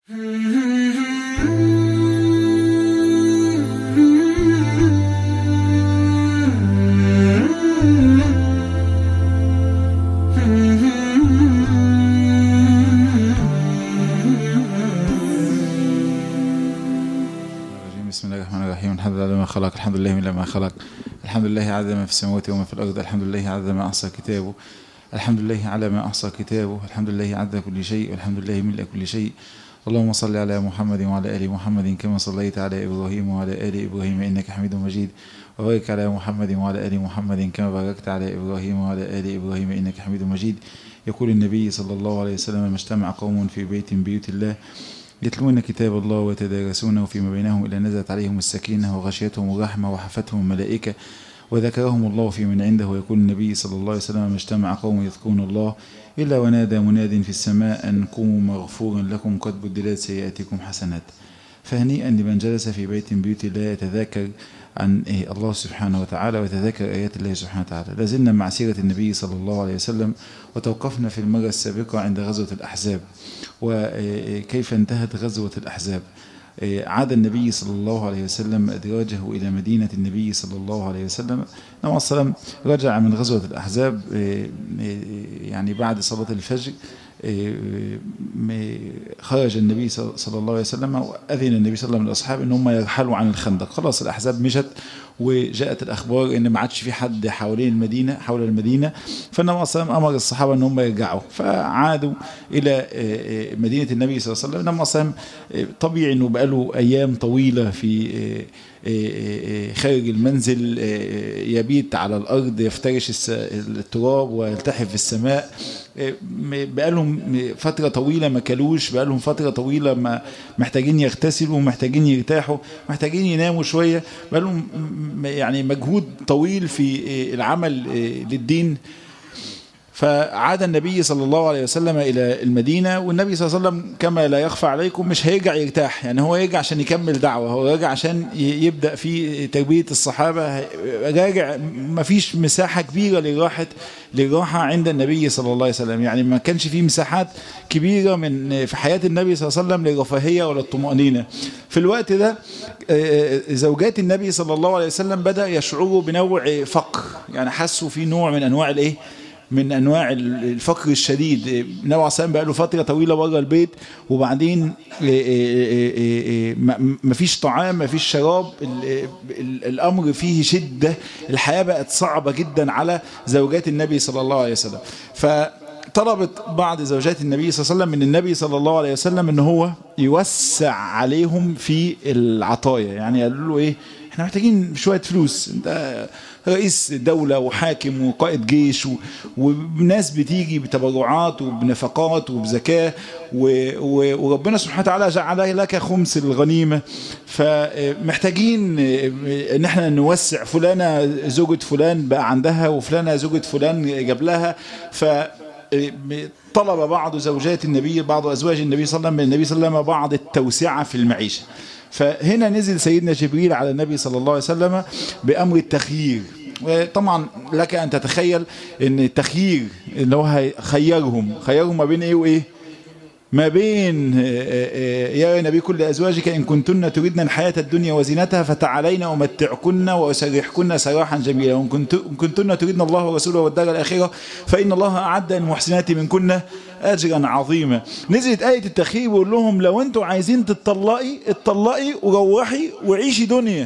بسم الله الرحمن الرحيم الحمد لله ما خلق الحمد لله من ما خلق الحمد لله عدد ما في السماوات وما في الأرض الحمد لله عدد ما أحصى كتابه الحمد لله على ما أحصى كتابه الحمد لله عدد كل شيء والحمد لله ملء كل شيء اللهم صل على محمد وعلى آل محمد كما صليت على إبراهيم وعلى آل إبراهيم إنك حميد مجيد وبارك على محمد وعلى آل محمد كما باركت على إبراهيم وعلى آل إبراهيم إنك حميد مجيد يقول النبي صلى الله عليه وسلم ما اجتمع قوم في بيت من بيوت الله يتلون كتاب الله ويتدارسونه فيما بينهم إلا نزلت عليهم السكينة وغشيتهم الرحمة وحفتهم الملائكة وذكرهم الله في من عنده ويقول النبي صلى الله عليه وسلم ما اجتمع قوم يذكرون الله إلا ونادى مناد في السماء أن قوموا مغفورا لكم قد بدلت سيئاتكم حسنات فهنيئا لمن جلس في بيت من بيوت الله يتذاكر عن إيه الله سبحانه وتعالى ويتذاكر آيات الله سبحانه وتعالى لازلنا مع سيرة النبي صلى الله عليه وسلم وتوقفنا في المرة السابقة عند غزوة الأحزاب وكيف انتهت غزوة الأحزاب عاد النبي صلى الله عليه وسلم أدراجه إلى مدينة النبي صلى الله عليه وسلم نبي السلام رجع من غزوة الأحزاب يعني بعد صلاة الفجر خرج النبي صلى الله عليه وسلم وأذن النبي صلى الله عليه وسلم للأصحاب أن هم يرحلوا عن الخندق خلاص الأحزاب مشت وجاءت الأخبار أن ما عادش في حد حوالين المدينة حول المدينة فالنبي صلى الله عليه وسلم أمر الصحابة أن هم يرجعوا فعادوا إلى مدينة النبي صلى الله عليه وسلم النبي صلى الله عليه وسلم طبيعي أنه بقاله أيام طويلة في خارج المنزل يبيت على الأرض يفترش التراب ويلتحف في السماء بقالهم فترة طويلة ما كلوش بقالهم فترة طويلة ما محتاجين يغتسلوا محتاجين يرتاحوا محتاجين يناموا شوية بقالهم يعني مجهود طويل في العمل للدين فعاد النبي صلى الله عليه وسلم إلى المدينة والنبي صلى الله عليه وسلم كما لا يخفى عليكم مش هيرجع يرتاح يعني هو يرجع عشان يكمل دعوة هو راجع عشان يبدأ في تربية الصحابة راجع ما فيش مساحة كبيرة للراحة للراحة عند النبي صلى الله عليه وسلم يعني ما كانش فيه مساحات كبيرة من في حياة النبي صلى الله عليه وسلم للرفاهية ولا الطمأنينة في الوقت ده زوجات النبي صلى الله عليه وسلم بدأ يشعروا بنوع فقر يعني حسوا في نوع من أنواع الإيه من انواع الفقر الشديد النبي عليه الصلاه بقى له فتره طويله بره البيت وبعدين ما فيش طعام ما فيش شراب الامر فيه شده الحياه بقت صعبه جدا على زوجات النبي صلى الله عليه وسلم فطلبت بعض زوجات النبي صلى الله عليه وسلم من النبي صلى الله عليه وسلم ان هو يوسع عليهم في العطايا يعني قالوا له ايه احنا محتاجين شويه فلوس انت رئيس دولة وحاكم وقائد جيش وناس بتيجي بتبرعات وبنفقات وبزكاة وربنا سبحانه وتعالى جعل لك خمس الغنيمة فمحتاجين ان احنا نوسع فلانة زوجة فلان بقى عندها وفلانة زوجة فلان جاب لها ف طلب بعض زوجات النبي بعض أزواج النبي صلى الله عليه وسلم من النبي صلى الله عليه وسلم بعض التوسعة في المعيشة فهنا نزل سيدنا جبريل على النبي صلى الله عليه وسلم بأمر التخيير طبعا لك أن تتخيل أن التخيير اللي هو خيرهم خيرهم ما بين إيه وإيه ما بين يا نبي كل أزواجك إن كنتن تريدن الحياة الدنيا وزينتها فتعالين أمتعكن وأسرحكن سراحا جميلا وإن كنتن تريدن الله ورسوله والدار الآخرة فإن الله أعد المحسنات منكن أجرا عظيما نزلت آية التخيير ويقول لهم لو أنتوا عايزين تطلقي اتطلقي وروحي وعيشي دنيا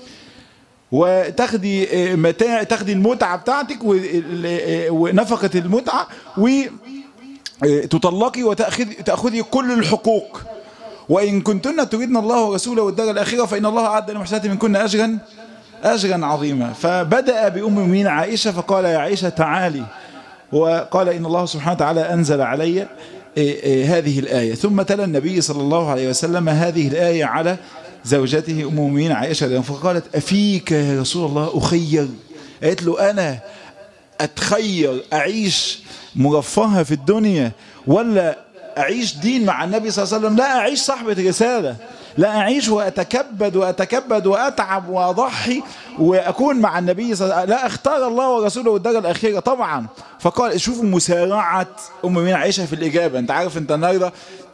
وتاخدي متاع تاخدي المتعة بتاعتك ونفقة المتعة و تطلقي وتأخذي تأخذي كل الحقوق وإن كنتن تريدن الله ورسوله والدار الآخرة فإن الله أعد للمحسنات منكن أجرا أجرا عظيما فبدأ بأم المؤمنين عائشة فقال يا عائشة تعالي وقال إن الله سبحانه وتعالى أنزل علي هذه الآية ثم تلا النبي صلى الله عليه وسلم هذه الآية على زوجته أم المؤمنين عائشة فقالت أفيك يا رسول الله أخير قالت له أنا أتخير أعيش مرفهة في الدنيا ولا أعيش دين مع النبي صلى الله عليه وسلم لا أعيش صاحبة رسالة لا أعيش وأتكبد وأتكبد وأتعب وأضحي وأكون مع النبي صلى الله عليه وسلم لا أختار الله ورسوله والدرجة الأخيرة طبعا فقال شوفوا مسارعة أم من عائشة في الإجابة أنت عارف أنت النهارده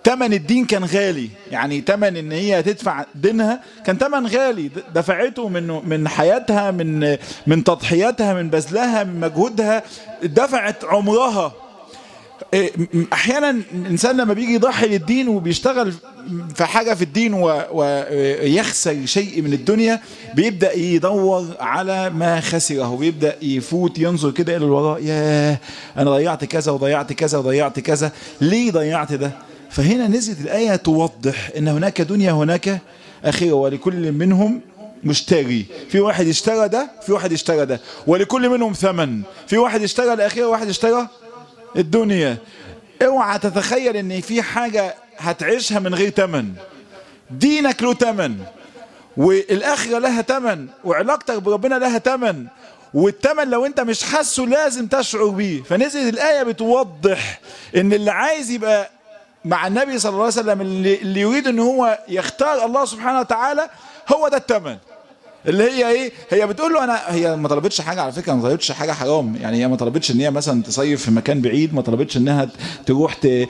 تمن الدين كان غالي يعني تمن ان هي تدفع دينها كان تمن غالي دفعته من من حياتها من من تضحياتها من بذلها من مجهودها دفعت عمرها احيانا الانسان لما بيجي يضحي للدين وبيشتغل في حاجه في الدين ويخسر شيء من الدنيا بيبدا يدور على ما خسره وبيبدا يفوت ينظر كده الى الوراء ياه انا ضيعت كذا وضيعت كذا وضيعت كذا ليه ضيعت ده فهنا نزلت الايه توضح ان هناك دنيا هناك اخره ولكل منهم مشتري في واحد اشترى ده في واحد اشترى ده ولكل منهم ثمن في واحد اشترى الاخره وواحد اشترى الدنيا اوعى تتخيل ان في حاجة هتعيشها من غير تمن دينك له تمن والاخرة لها تمن وعلاقتك بربنا لها تمن والتمن لو انت مش حاسه لازم تشعر بيه فنزلت الآية بتوضح ان اللي عايز يبقى مع النبي صلى الله عليه وسلم اللي, اللي يريد ان هو يختار الله سبحانه وتعالى هو ده التمن اللي هي ايه هي بتقول له انا هي ما طلبتش حاجه على فكره ما طلبتش حاجه حرام يعني هي ما طلبتش ان هي مثلا تصيف في مكان بعيد ما طلبتش انها تروح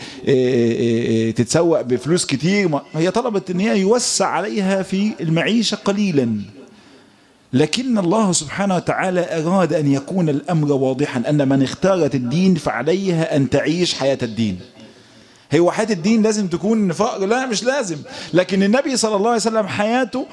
تتسوق بفلوس كتير هي طلبت ان هي يوسع عليها في المعيشه قليلا لكن الله سبحانه وتعالى أراد أن يكون الأمر واضحا أن من اختارت الدين فعليها أن تعيش حياة الدين هو حياة الدين لازم تكون فقر لا مش لازم لكن النبي صلى الله عليه وسلم حياته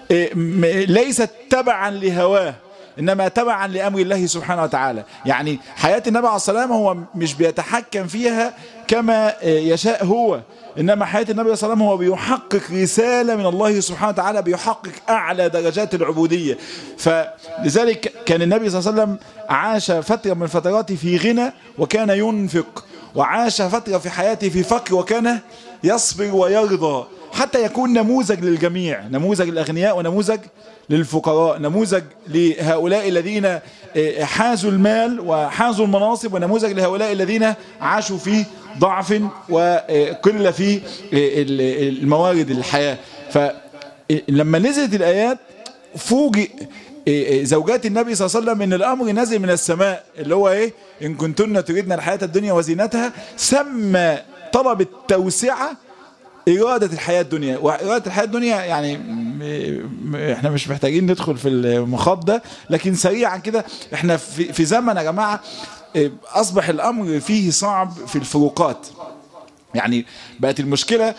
ليست تبعا لهواه إنما تبعا لأمر الله سبحانه وتعالى يعني حياة النبي عليه الصلاة والسلام هو مش بيتحكم فيها كما يشاء هو إنما حياة النبي صلى الله عليه وسلم هو بيحقق رسالة من الله سبحانه وتعالى بيحقق أعلى درجات العبودية فلذلك كان النبي صلى الله عليه وسلم عاش فترة من فتراته في غنى وكان ينفق وعاش فترة في حياته في فقر وكان يصبر ويرضى حتى يكون نموذج للجميع نموذج للأغنياء ونموذج للفقراء نموذج لهؤلاء الذين حازوا المال وحازوا المناصب ونموذج لهؤلاء الذين عاشوا في ضعف وقلة في الموارد الحياة فلما نزلت الآيات فوجئ زوجات النبي صلى الله عليه وسلم ان الامر نازل من السماء اللي هو ايه ان كنتن تريدن الحياه الدنيا وزينتها سمى طلب التوسعه إرادة الحياة الدنيا وإرادة الحياة الدنيا يعني احنا مش محتاجين ندخل في المخاض ده لكن سريعا كده احنا في, في زمن يا جماعة أصبح الأمر فيه صعب في الفروقات يعني بقت المشكلة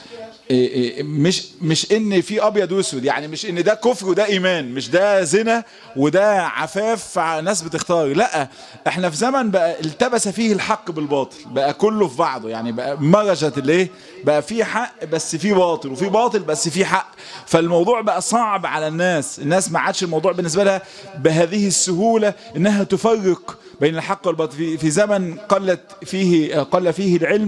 مش مش ان في ابيض واسود يعني مش ان ده كفر وده ايمان مش ده زنا وده عفاف ناس بتختار لا احنا في زمن بقى التبس فيه الحق بالباطل بقى كله في بعضه يعني بقى مرجت الايه بقى في حق بس في باطل وفي باطل بس في حق فالموضوع بقى صعب على الناس الناس ما عادش الموضوع بالنسبه لها بهذه السهوله انها تفرق بين الحق والباطل في, في زمن قلت فيه قل فيه العلم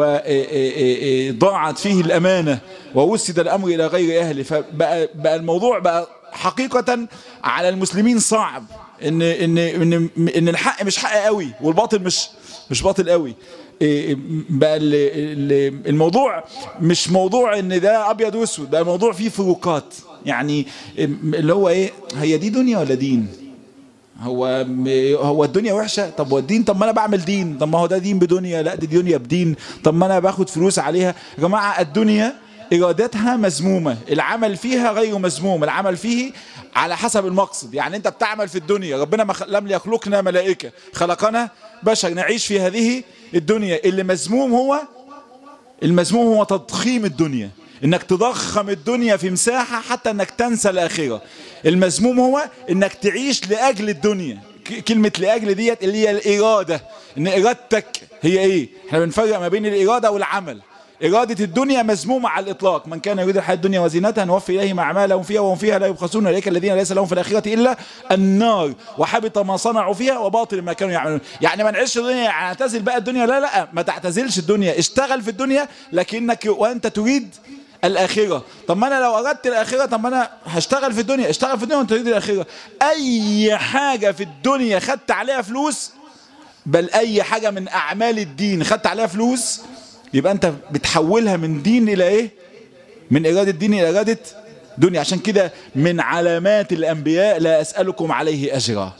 وضاعت فيه الامانه ووسد الامر الى غير اهله فبقى بقى الموضوع بقى حقيقه على المسلمين صعب ان ان ان ان الحق مش حق قوي والباطل مش مش باطل قوي بقى الموضوع مش موضوع ان ده ابيض واسود بقى الموضوع فيه فروقات يعني اللي هو ايه هي دي دنيا ولا دين هو هو الدنيا وحشه طب والدين طب ما انا بعمل دين طب ما هو ده دين بدنيا لا دي دنيا بدين طب ما انا باخد فلوس عليها يا جماعه الدنيا ارادتها مذمومه العمل فيها غير مذموم العمل فيه على حسب المقصد يعني انت بتعمل في الدنيا ربنا ما لم يخلقنا ملائكه خلقنا بشر نعيش في هذه الدنيا اللي مذموم هو المذموم هو تضخيم الدنيا انك تضخم الدنيا في مساحة حتى انك تنسى الاخرة المذموم هو انك تعيش لاجل الدنيا كلمة لاجل ديت اللي هي الارادة ان ارادتك هي ايه احنا بنفرق ما بين الارادة والعمل إرادة الدنيا مذمومة على الإطلاق من كان يريد الحياة الدنيا وزينتها نوفي إليهم أعمالهم فيها وهم فيها لا يبخسون أولئك الذين ليس لهم في الآخرة إلا النار وحبط ما صنعوا فيها وباطل ما كانوا يعملون يعني ما نعيش الدنيا يعني اعتزل بقى الدنيا لا لا ما تعتزلش الدنيا اشتغل في الدنيا لكنك وأنت تريد الآخرة طب ما أنا لو أردت الآخرة طب ما أنا هشتغل في الدنيا اشتغل في الدنيا وأنت تريد الآخرة أي حاجة في الدنيا خدت عليها فلوس بل أي حاجة من أعمال الدين خدت عليها فلوس يبقى أنت بتحولها من دين إلى إيه من إرادة دين إلى إرادة دنيا عشان كده من علامات الأنبياء لا أسألكم عليه أجرا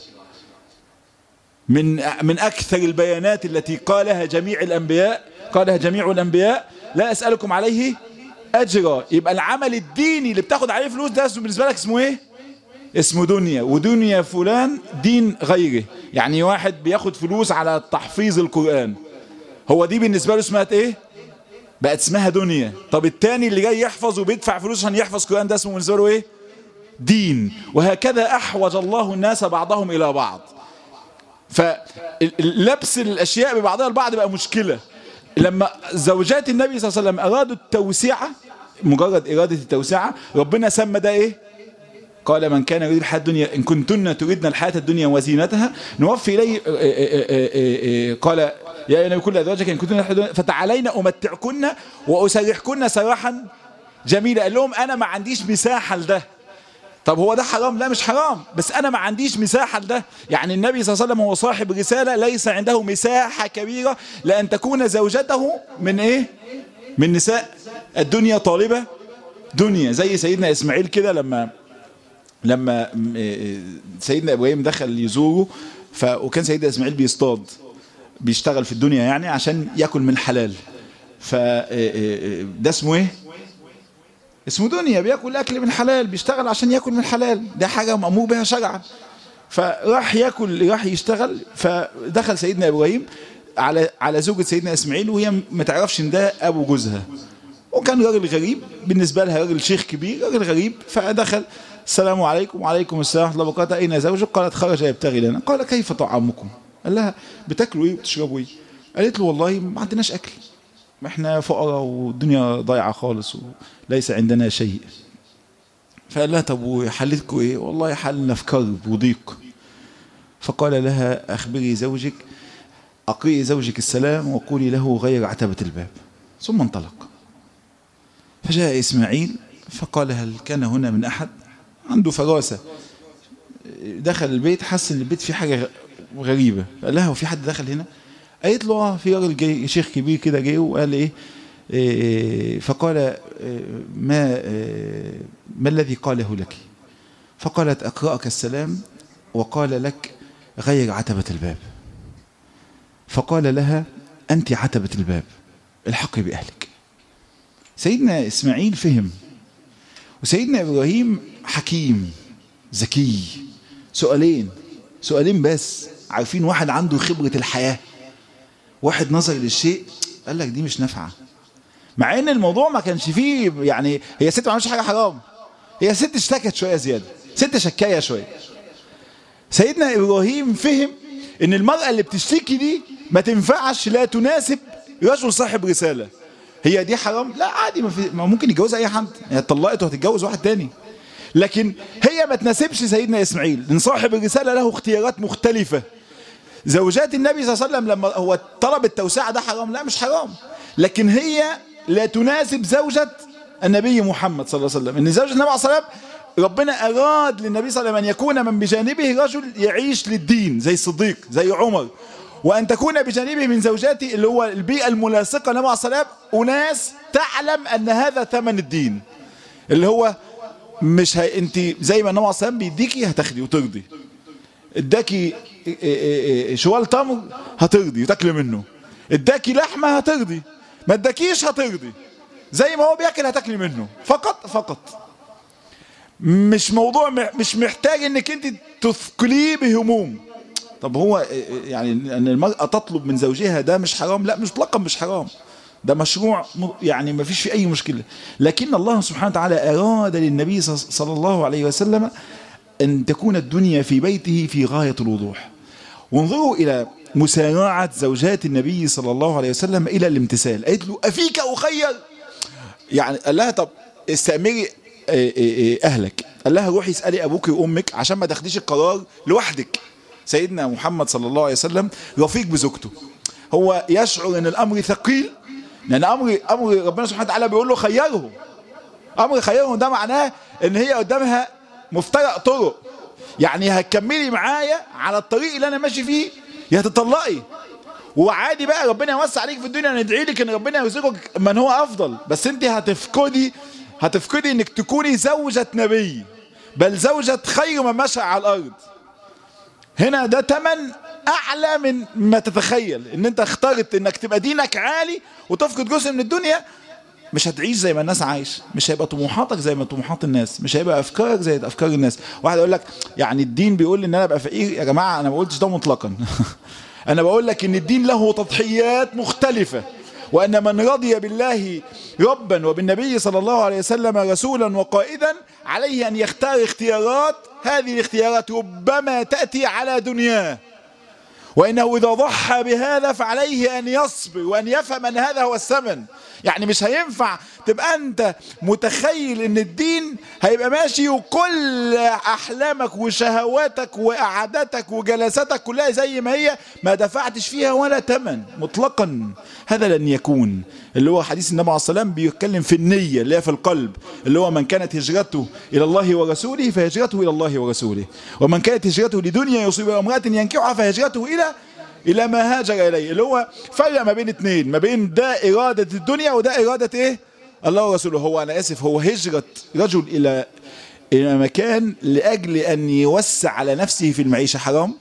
من من أكثر البيانات التي قالها جميع الأنبياء قالها جميع الأنبياء لا اسالكم عليه اجرا يبقى العمل الديني اللي بتاخد عليه فلوس ده بالنسبه لك اسمه ايه اسمه دنيا ودنيا فلان دين غيره يعني واحد بياخد فلوس على تحفيظ القرآن هو دي بالنسبة له اسمها ايه بقت اسمها دنيا طب التاني اللي جاي يحفظ وبيدفع فلوس عشان يحفظ قرآن ده اسمه بالنسبة له ايه دين وهكذا احوج الله الناس بعضهم الى بعض فلبس الاشياء ببعضها البعض بقى مشكلة لما زوجات النبي صلى الله عليه وسلم ارادوا التوسعة مجرد ارادة التوسعة ربنا سمى ده ايه قال من كان يريد الحياة الدنيا إن كنتن تريدن الحياة الدنيا وزينتها نوفي إليه قال يا نبي كل أزواجك إن كنتن فتعالين أمتعكن وأسرحكن سراحا جميلا قال لهم أنا ما عنديش مساحة لده طب هو ده حرام لا مش حرام بس أنا ما عنديش مساحة لده يعني النبي صلى الله عليه وسلم هو صاحب رسالة ليس عنده مساحة كبيرة لأن تكون زوجته من إيه من نساء الدنيا طالبة دنيا زي سيدنا إسماعيل كده لما لما سيدنا ابراهيم دخل يزوره ف... وكان سيدنا اسماعيل بيصطاد بيشتغل في الدنيا يعني عشان ياكل من حلال ف ده اسمه ايه اسمه دنيا بياكل اكل من حلال بيشتغل عشان ياكل من حلال ده حاجه مامور بها شرعا فراح ياكل راح يشتغل فدخل سيدنا ابراهيم على على زوجة سيدنا اسماعيل وهي ما تعرفش ان ده ابو جوزها وكان راجل غريب بالنسبه لها راجل شيخ كبير راجل غريب فدخل السلام عليكم وعليكم السلام ورحمه الله وبركاته اين زوجك قالت خرج يبتغي لنا قال كيف طعامكم قال لها بتاكلوا ايه وبتشربوا ايه قالت له والله ما عندناش اكل احنا فقراء والدنيا ضايعه خالص وليس عندنا شيء فقال لها طب وحلتكم ايه والله حالنا في كرب وضيق فقال لها اخبري زوجك اقرئي زوجك السلام وقولي له غير عتبه الباب ثم انطلق فجاء اسماعيل فقال هل كان هنا من احد عنده فراسة دخل البيت حس ان البيت فيه حاجة غريبة قال لها وفي حد دخل هنا قالت له اه في راجل جاي شيخ كبير كده جه وقال ايه, إيه فقال إيه ما إيه ما الذي قاله لك فقالت اقرأك السلام وقال لك غير عتبة الباب فقال لها انت عتبة الباب الحقي باهلك سيدنا اسماعيل فهم وسيدنا ابراهيم حكيم ذكي سؤالين سؤالين بس عارفين واحد عنده خبرة الحياة واحد نظر للشيء قال لك دي مش نافعة مع ان الموضوع ما كانش فيه يعني هي ست ما عملش حاجة حرام هي ست اشتكت شوية زيادة ست شكاية شوية سيدنا ابراهيم فهم ان المرأة اللي بتشتكي دي ما تنفعش لا تناسب رجل صاحب رسالة هي دي حرام لا عادي ما, في ما ممكن يتجوزها اي حد هي اتطلقت وهتتجوز واحد تاني لكن هي ما تناسبش سيدنا اسماعيل لان صاحب الرساله له اختيارات مختلفه زوجات النبي صلى الله عليه وسلم لما هو طلب التوسعه ده حرام لا مش حرام لكن هي لا تناسب زوجة النبي محمد صلى الله عليه وسلم ان زوجة النبي عليه الصلاه والسلام ربنا اراد للنبي صلى الله عليه وسلم ان يكون من بجانبه رجل يعيش للدين زي الصديق زي عمر وأن تكون بجانبه من زوجاتي اللي هو البيئة الملاصقة لنبي عليه الصلاة أناس تعلم أن هذا ثمن الدين اللي هو مش هي انت زي ما النبي عليه الصلاة بيديكي هتاخدي وترضي اداكي شوال تمر هترضي وتاكلي منه اداكي لحمة هترضي ما اداكيش هترضي زي ما هو بياكل هتاكلي منه فقط فقط مش موضوع مش محتاج انك انت تثقليه بهموم طب هو يعني ان المرأة تطلب من زوجها ده مش حرام لا مش مطلقا مش حرام ده مشروع يعني ما فيش فيه اي مشكلة لكن الله سبحانه وتعالى اراد للنبي صلى الله عليه وسلم ان تكون الدنيا في بيته في غاية الوضوح وانظروا الى مسارعة زوجات النبي صلى الله عليه وسلم الى الامتثال قالت له افيك اخير يعني قال لها طب استأمري اهلك قال لها روحي اسألي ابوك وامك عشان ما تاخديش القرار لوحدك سيدنا محمد صلى الله عليه وسلم رفيق بزوجته هو يشعر ان الامر ثقيل لان امر امر ربنا سبحانه وتعالى بيقول له خيره امر خيرهم ده معناه ان هي قدامها مفترق طرق يعني هتكملي معايا على الطريق اللي انا ماشي فيه يا تطلقي وعادي بقى ربنا يوسع عليك في الدنيا ندعي لك ان ربنا يرزقك من هو افضل بس انت هتفقدي هتفقدي انك تكوني زوجة نبي بل زوجة خير من مشى على الارض هنا ده تمن اعلى من ما تتخيل ان انت اخترت انك تبقى دينك عالي وتفقد جزء من الدنيا مش هتعيش زي ما الناس عايش مش هيبقى طموحاتك زي ما طموحات الناس مش هيبقى افكارك زي افكار الناس واحد يقول لك يعني الدين بيقول لي ان انا ابقى فقير يا جماعه انا ما قلتش ده مطلقا انا بقول لك ان الدين له تضحيات مختلفه وأن من رضي بالله ربا وبالنبي صلى الله عليه وسلم رسولا وقائدا عليه أن يختار اختيارات هذه الاختيارات ربما تأتي على دنياه وإنه إذا ضحى بهذا فعليه أن يصبر وأن يفهم أن هذا هو الثمن يعني مش هينفع تبقى أنت متخيل أن الدين هيبقى ماشي وكل أحلامك وشهواتك وقعداتك وجلساتك كلها زي ما هي ما دفعتش فيها ولا تمن مطلقا هذا لن يكون اللي هو حديث النبي عليه الصلاة والسلام بيتكلم في النية اللي هي في القلب اللي هو من كانت هجرته إلى الله ورسوله فهجرته إلى الله ورسوله ومن كانت هجرته لدنيا يصيبها امرأة ينكحها فهجرته إلى إلى ما هاجر إليه اللي هو فرق ما بين اتنين ما بين ده إرادة الدنيا وده إرادة إيه الله ورسوله هو أنا آسف هو هجرة رجل إلى إلى مكان لأجل أن يوسع على نفسه في المعيشة حرام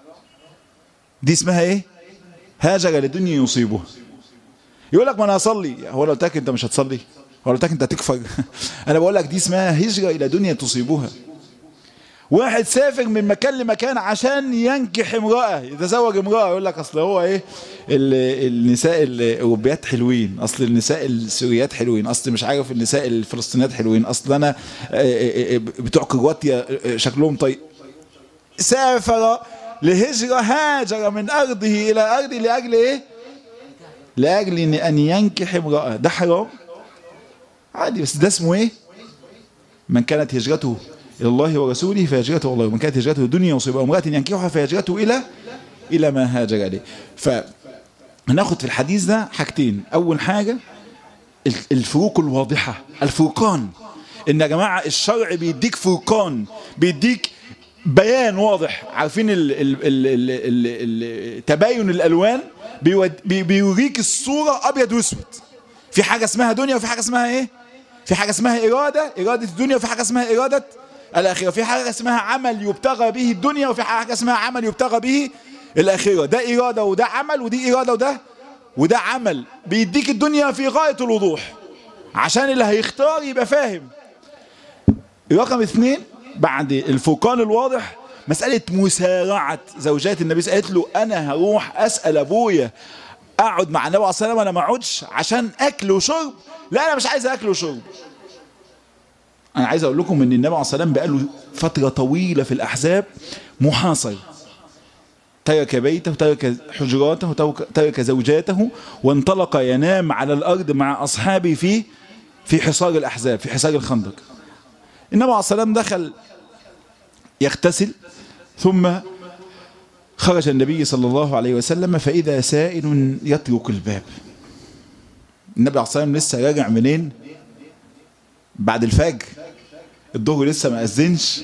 دي اسمها إيه هاجر لدنيا يصيبه يقول لك ما انا هصلي هو لو قلت لك انت مش هتصلي هو لو قلت لك انت هتكفر انا بقول لك دي اسمها هجره الى دنيا تصيبها واحد سافر من مكان لمكان عشان ينكح امرأة يتزوج امرأة يقول لك اصل هو ايه النساء الاوروبيات حلوين اصل النساء السوريات حلوين اصل مش عارف النساء الفلسطينيات حلوين اصل انا بتوع كرواتيا شكلهم طيب سافر لهجرة هاجر من ارضه الى ارضه لاجل ايه لاجل ان ينكح امرأة ده حرام عادي بس ده اسمه ايه من كانت هجرته الى الله ورسوله فهجرته الله ومن كانت هجرته الدنيا وصيبها امرأة ينكحها فهجرته الى الى ما هاجر اليه فناخد في الحديث ده حاجتين اول حاجة الفروق الواضحة الفرقان ان يا جماعة الشرع بيديك فرقان بيديك بيان واضح عارفين ال ال ال ال ال ال تباين الالوان بيوريك الصورة ابيض واسود في حاجة اسمها دنيا وفي حاجة اسمها ايه في حاجة اسمها ارادة ارادة الدنيا وفي حاجة اسمها ارادة الاخرة في حاجة اسمها عمل يبتغى به الدنيا وفي حاجة اسمها عمل يبتغى به الاخرة ده ارادة وده عمل ودي ارادة وده وده عمل بيديك الدنيا في غاية الوضوح عشان اللي هيختار يبقى فاهم رقم اثنين بعد الفرقان الواضح مسألة مسارعة زوجات النبي قالت له أنا هروح أسأل أبويا أقعد مع النبي عليه الصلاة والسلام أنا ما أقعدش عشان أكل وشرب لا أنا مش عايز أكل وشرب أنا عايز أقول لكم إن النبي عليه الصلاة والسلام بقاله فترة طويلة في الأحزاب محاصر ترك بيته ترك حجراته ترك زوجاته وانطلق ينام على الأرض مع أصحابه في في حصار الأحزاب في حصار الخندق النبي عليه الصلاة والسلام دخل يغتسل ثم خرج النبي صلى الله عليه وسلم فإذا سائل يترك الباب النبي عليه الصلاة والسلام لسه راجع منين بعد الفجر الظهر لسه ما أذنش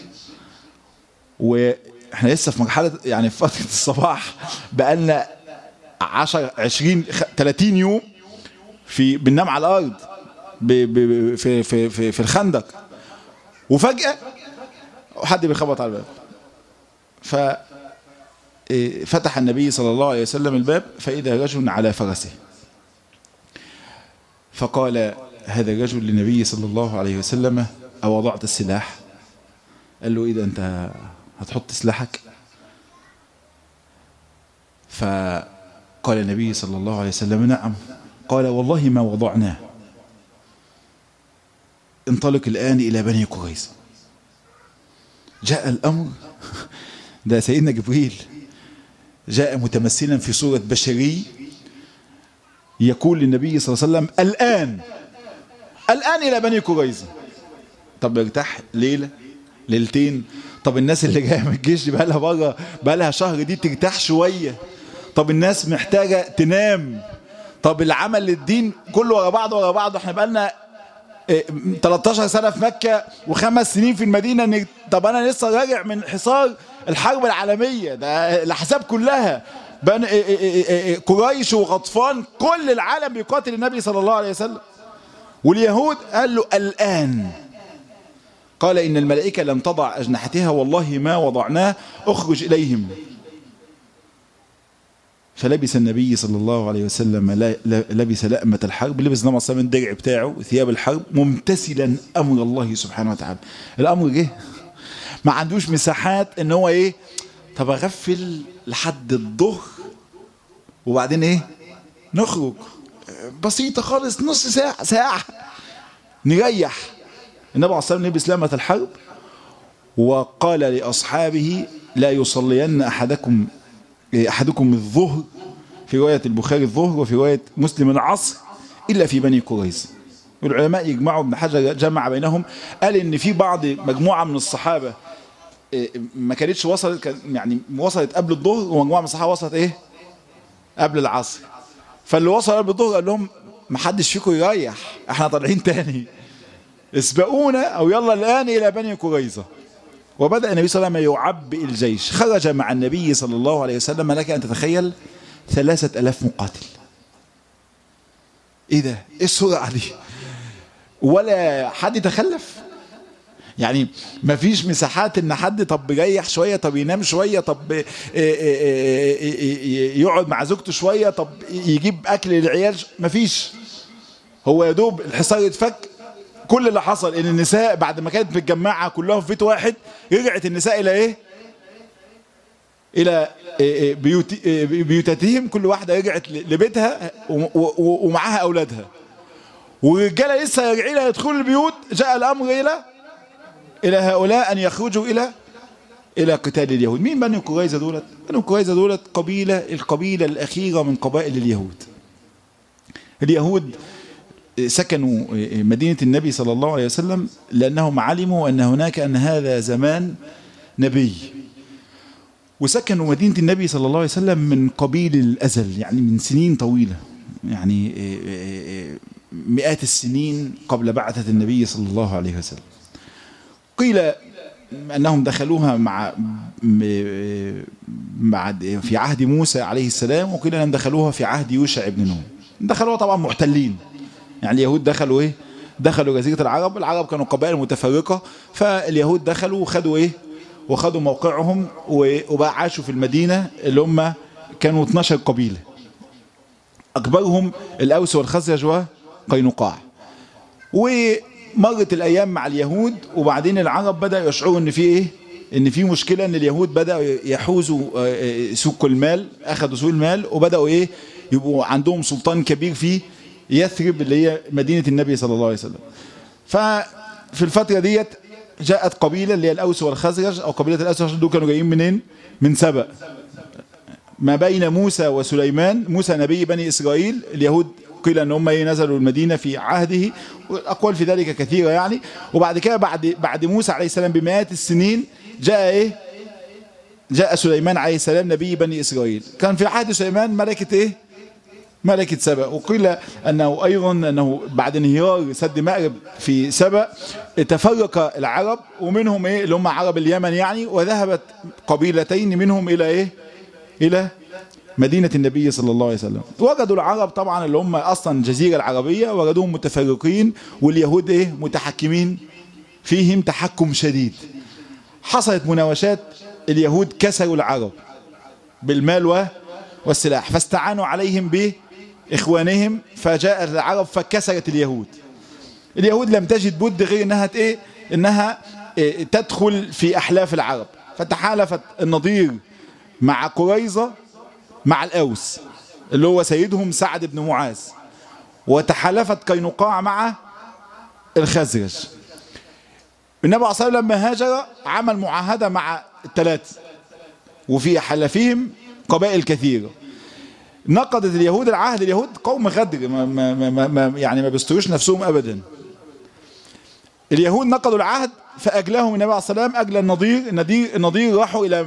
واحنا لسه في مرحلة يعني في فترة الصباح بقالنا 10 20 30 يوم في بننام على الأرض ب ب في في في, في الخندق وفجأة حد بيخبط على الباب ففتح النبي صلى الله عليه وسلم الباب فإذا رجل على فرسه فقال هذا الرجل للنبي صلى الله عليه وسلم أوضعت السلاح قال له إذا أنت هتحط سلاحك فقال النبي صلى الله عليه وسلم نعم قال والله ما وضعناه انطلق الآن إلى بني قريظة جاء الأمر ده سيدنا جبريل جاء متمثلا في صورة بشري يقول للنبي صلى الله عليه وسلم الآن الآن إلى بني قريظة طب يرتاح ليلة ليلتين طب الناس اللي جايه من الجيش بقى لها بره بقى لها شهر دي ترتاح شويه طب الناس محتاجه تنام طب العمل للدين كله ورا بعضه ورا بعضه احنا بقى لنا 13 سنة في مكة وخمس سنين في المدينة طب أنا لسه راجع من حصار الحرب العالمية ده الأحزاب كلها بن قريش وغطفان كل العالم بيقاتل النبي صلى الله عليه وسلم واليهود قال له الآن قال إن الملائكة لم تضع أجنحتها والله ما وضعناه أخرج إليهم فلبس النبي صلى الله عليه وسلم لا- لا- لبس لأمة الحرب لبس النبي صلى الله عليه وسلم الدرع بتاعه ثياب الحرب ممتثلا أمر الله سبحانه وتعالى الأمر جه ما عندوش مساحات ان هو ايه طب اغفل لحد الظهر وبعدين ايه نخرج بسيطة خالص نص ساعة ساعة نريح النبي عليه الصلاة والسلام لبس لامة الحرب وقال لأصحابه لا يصلين أحدكم أحدكم الظهر في رواية البخاري الظهر وفي رواية مسلم العصر إلا في بني قريظة والعلماء يجمعوا ابن حجر جمع بينهم قال إن في بعض مجموعة من الصحابة إيه، ما كانتش وصلت كان- يعني وصلت قبل الظهر ومجموعة من الصحابة وصلت إيه قبل العصر فاللي وصل قبل الظهر قال لهم ما حدش فيكم يريح احنا طالعين تاني اسبقونا او يلا الان الى بني قريظه وبدا النبي صلى الله عليه وسلم يعبئ الجيش خرج مع النبي صلى الله عليه وسلم لك ان تتخيل ثلاثة ألاف مقاتل ايه ده ايه السرعه دي ولا حد يتخلف يعني ما فيش مساحات ان حد طب يريح شويه طب ينام شويه طب إيه إيه إيه إيه إيه يقعد مع زوجته شويه طب يجيب اكل للعيال ما فيش هو يا دوب الحصار يتفك كل اللي حصل ان النساء بعد ما كانت متجمعه كلها في بيت واحد رجعت النساء الى ايه الى إيه إيه بيوت إيه بيوتاتهم كل واحده رجعت لبيتها و- و- ومعاها اولادها والرجاله لسه راجعين يدخلوا البيوت جاء الامر الى الى هؤلاء ان يخرجوا الى الى قتال اليهود مين بني قريظه دولت بني قريظه دولت قبيله القبيله الاخيره من قبائل اليهود اليهود سكنوا مدينة النبي صلى الله عليه وسلم لأنهم علموا أن هناك أن هذا زمان نبي وسكنوا مدينة النبي صلى الله عليه وسلم من قبيل الأزل يعني من سنين طويلة يعني مئات السنين قبل بعثة النبي صلى الله عليه وسلم قيل أنهم دخلوها مع مع في عهد موسى عليه السلام وقيل أنهم دخلوها في عهد يوشع بن نون دخلوها طبعا محتلين يعني اليهود دخلوا ايه دخلوا جزيرة العرب العرب كانوا قبائل متفرقة فاليهود دخلوا وخدوا ايه وخدوا موقعهم وبقى عاشوا في المدينة اللي هم كانوا 12 قبيلة أكبرهم الأوس والخزرج وقينقاع ومرت الأيام مع اليهود وبعدين العرب بدأوا يشعروا إن في إيه إن في مشكلة إن اليهود بدأوا يحوزوا سوق المال أخذوا سوق المال وبدأوا إيه يبقوا عندهم سلطان كبير فيه يثرب اللي هي مدينة النبي صلى الله عليه وسلم ففي الفترة ديت جاءت قبيلة اللي هي الأوس والخزرج أو قبيلة الأوس والخزرج دول كانوا جايين منين من سبأ ما بين موسى وسليمان موسى نبي بني إسرائيل اليهود قيل ان هم نزلوا المدينة في عهده والأقوال في ذلك كثيرة يعني وبعد كده بعد بعد موسى عليه السلام بمئات السنين جاء ايه جاء سليمان عليه السلام نبي بني إسرائيل كان في عهد سليمان ملكة ايه ملكة سبأ وقيل أنه أيضا أنه بعد انهيار سد مأرب في سبأ تفرق العرب ومنهم إيه اللي هم عرب اليمن يعني وذهبت قبيلتين منهم إلى إيه إلى مدينة النبي صلى الله عليه وسلم وجدوا العرب طبعا اللي هم أصلا جزيرة العربية وجدوهم متفرقين واليهود إيه متحكمين فيهم تحكم شديد حصلت مناوشات اليهود كسروا العرب بالمال والسلاح فاستعانوا عليهم به إخوانهم فجاء العرب فكسرت اليهود اليهود لم تجد بد غير إنها إيه إنها إيه تدخل في أحلاف العرب فتحالفت النضير مع قريظة مع الأوس اللي هو سيدهم سعد بن معاذ وتحالفت قينقاع مع الخزرج النبي عليه الصلاة والسلام لما هاجر عمل معاهدة مع الثلاث وفي حلفهم قبائل كثيرة نقضت اليهود العهد اليهود قوم غدر ما ما ما ما يعني ما بيستروش نفسهم ابدا اليهود نقضوا العهد فاجلهم النبي عليه الصلاه والسلام اجل النضير النضير النضير راحوا الى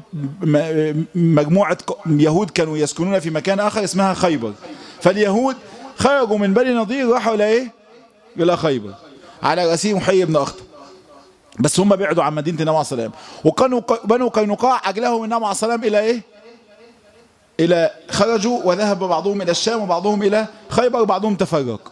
مجموعه يهود كانوا يسكنون في مكان اخر اسمها خيبر فاليهود خرجوا من بني نضير راحوا الى ايه الى خيبر على راسهم حي بن اخطب بس هم بعدوا عن مدينه النبي عليه الصلاه والسلام وكانوا بنو قينقاع اجلهم النبي عليه الصلاه والسلام الى ايه إلى خرجوا وذهب بعضهم إلى الشام وبعضهم إلى خيبر وبعضهم تفرق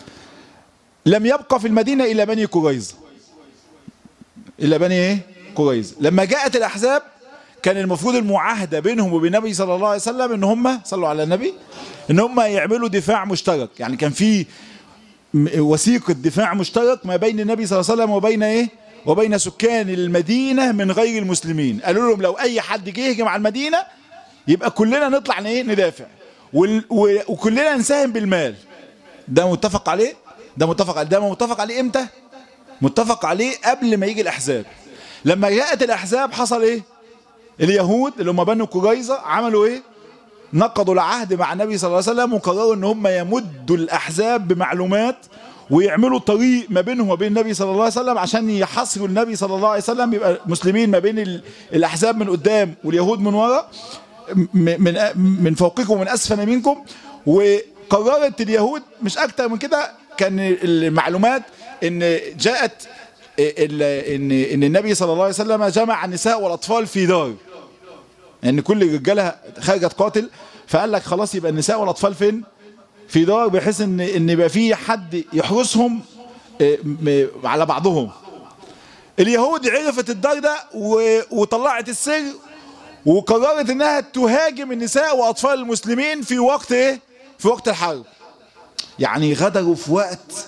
لم يبقى في المدينة إلا بني قريظة إلا بني إيه؟ قريظة لما جاءت الأحزاب كان المفروض المعاهدة بينهم وبين النبي صلى الله عليه وسلم ان هم صلوا على النبي ان هم يعملوا دفاع مشترك يعني كان في وثيقة دفاع مشترك ما بين النبي صلى الله عليه وسلم وبين ايه وبين سكان المدينة من غير المسلمين قالوا لهم لو اي حد جه يهجم على المدينة يبقى كلنا نطلع ايه ندافع وكلنا نساهم بالمال ده متفق عليه ده متفق عليه ده متفق عليه امتى متفق عليه قبل ما يجي الاحزاب لما جاءت الاحزاب حصل ايه اليهود اللي هم بنو قريظه عملوا ايه نقضوا العهد مع النبي صلى الله عليه وسلم وقرروا ان هم يمدوا الاحزاب بمعلومات ويعملوا طريق ما بينهم وبين النبي صلى الله عليه وسلم عشان يحصروا النبي صلى الله عليه وسلم يبقى مسلمين ما بين الاحزاب من قدام واليهود من ورا من من فوقكم ومن اسفل منكم وقررت اليهود مش اكتر من كده كان المعلومات ان جاءت ان ان النبي صلى الله عليه وسلم جمع النساء والاطفال في دار ان يعني كل الرجاله خرجت قاتل فقال لك خلاص يبقى النساء والاطفال فين في دار بحيث ان ان يبقى في حد يحرسهم على بعضهم اليهود عرفت الدار ده وطلعت السر وقررت انها تهاجم النساء واطفال المسلمين في وقت ايه في وقت الحرب يعني غدروا في وقت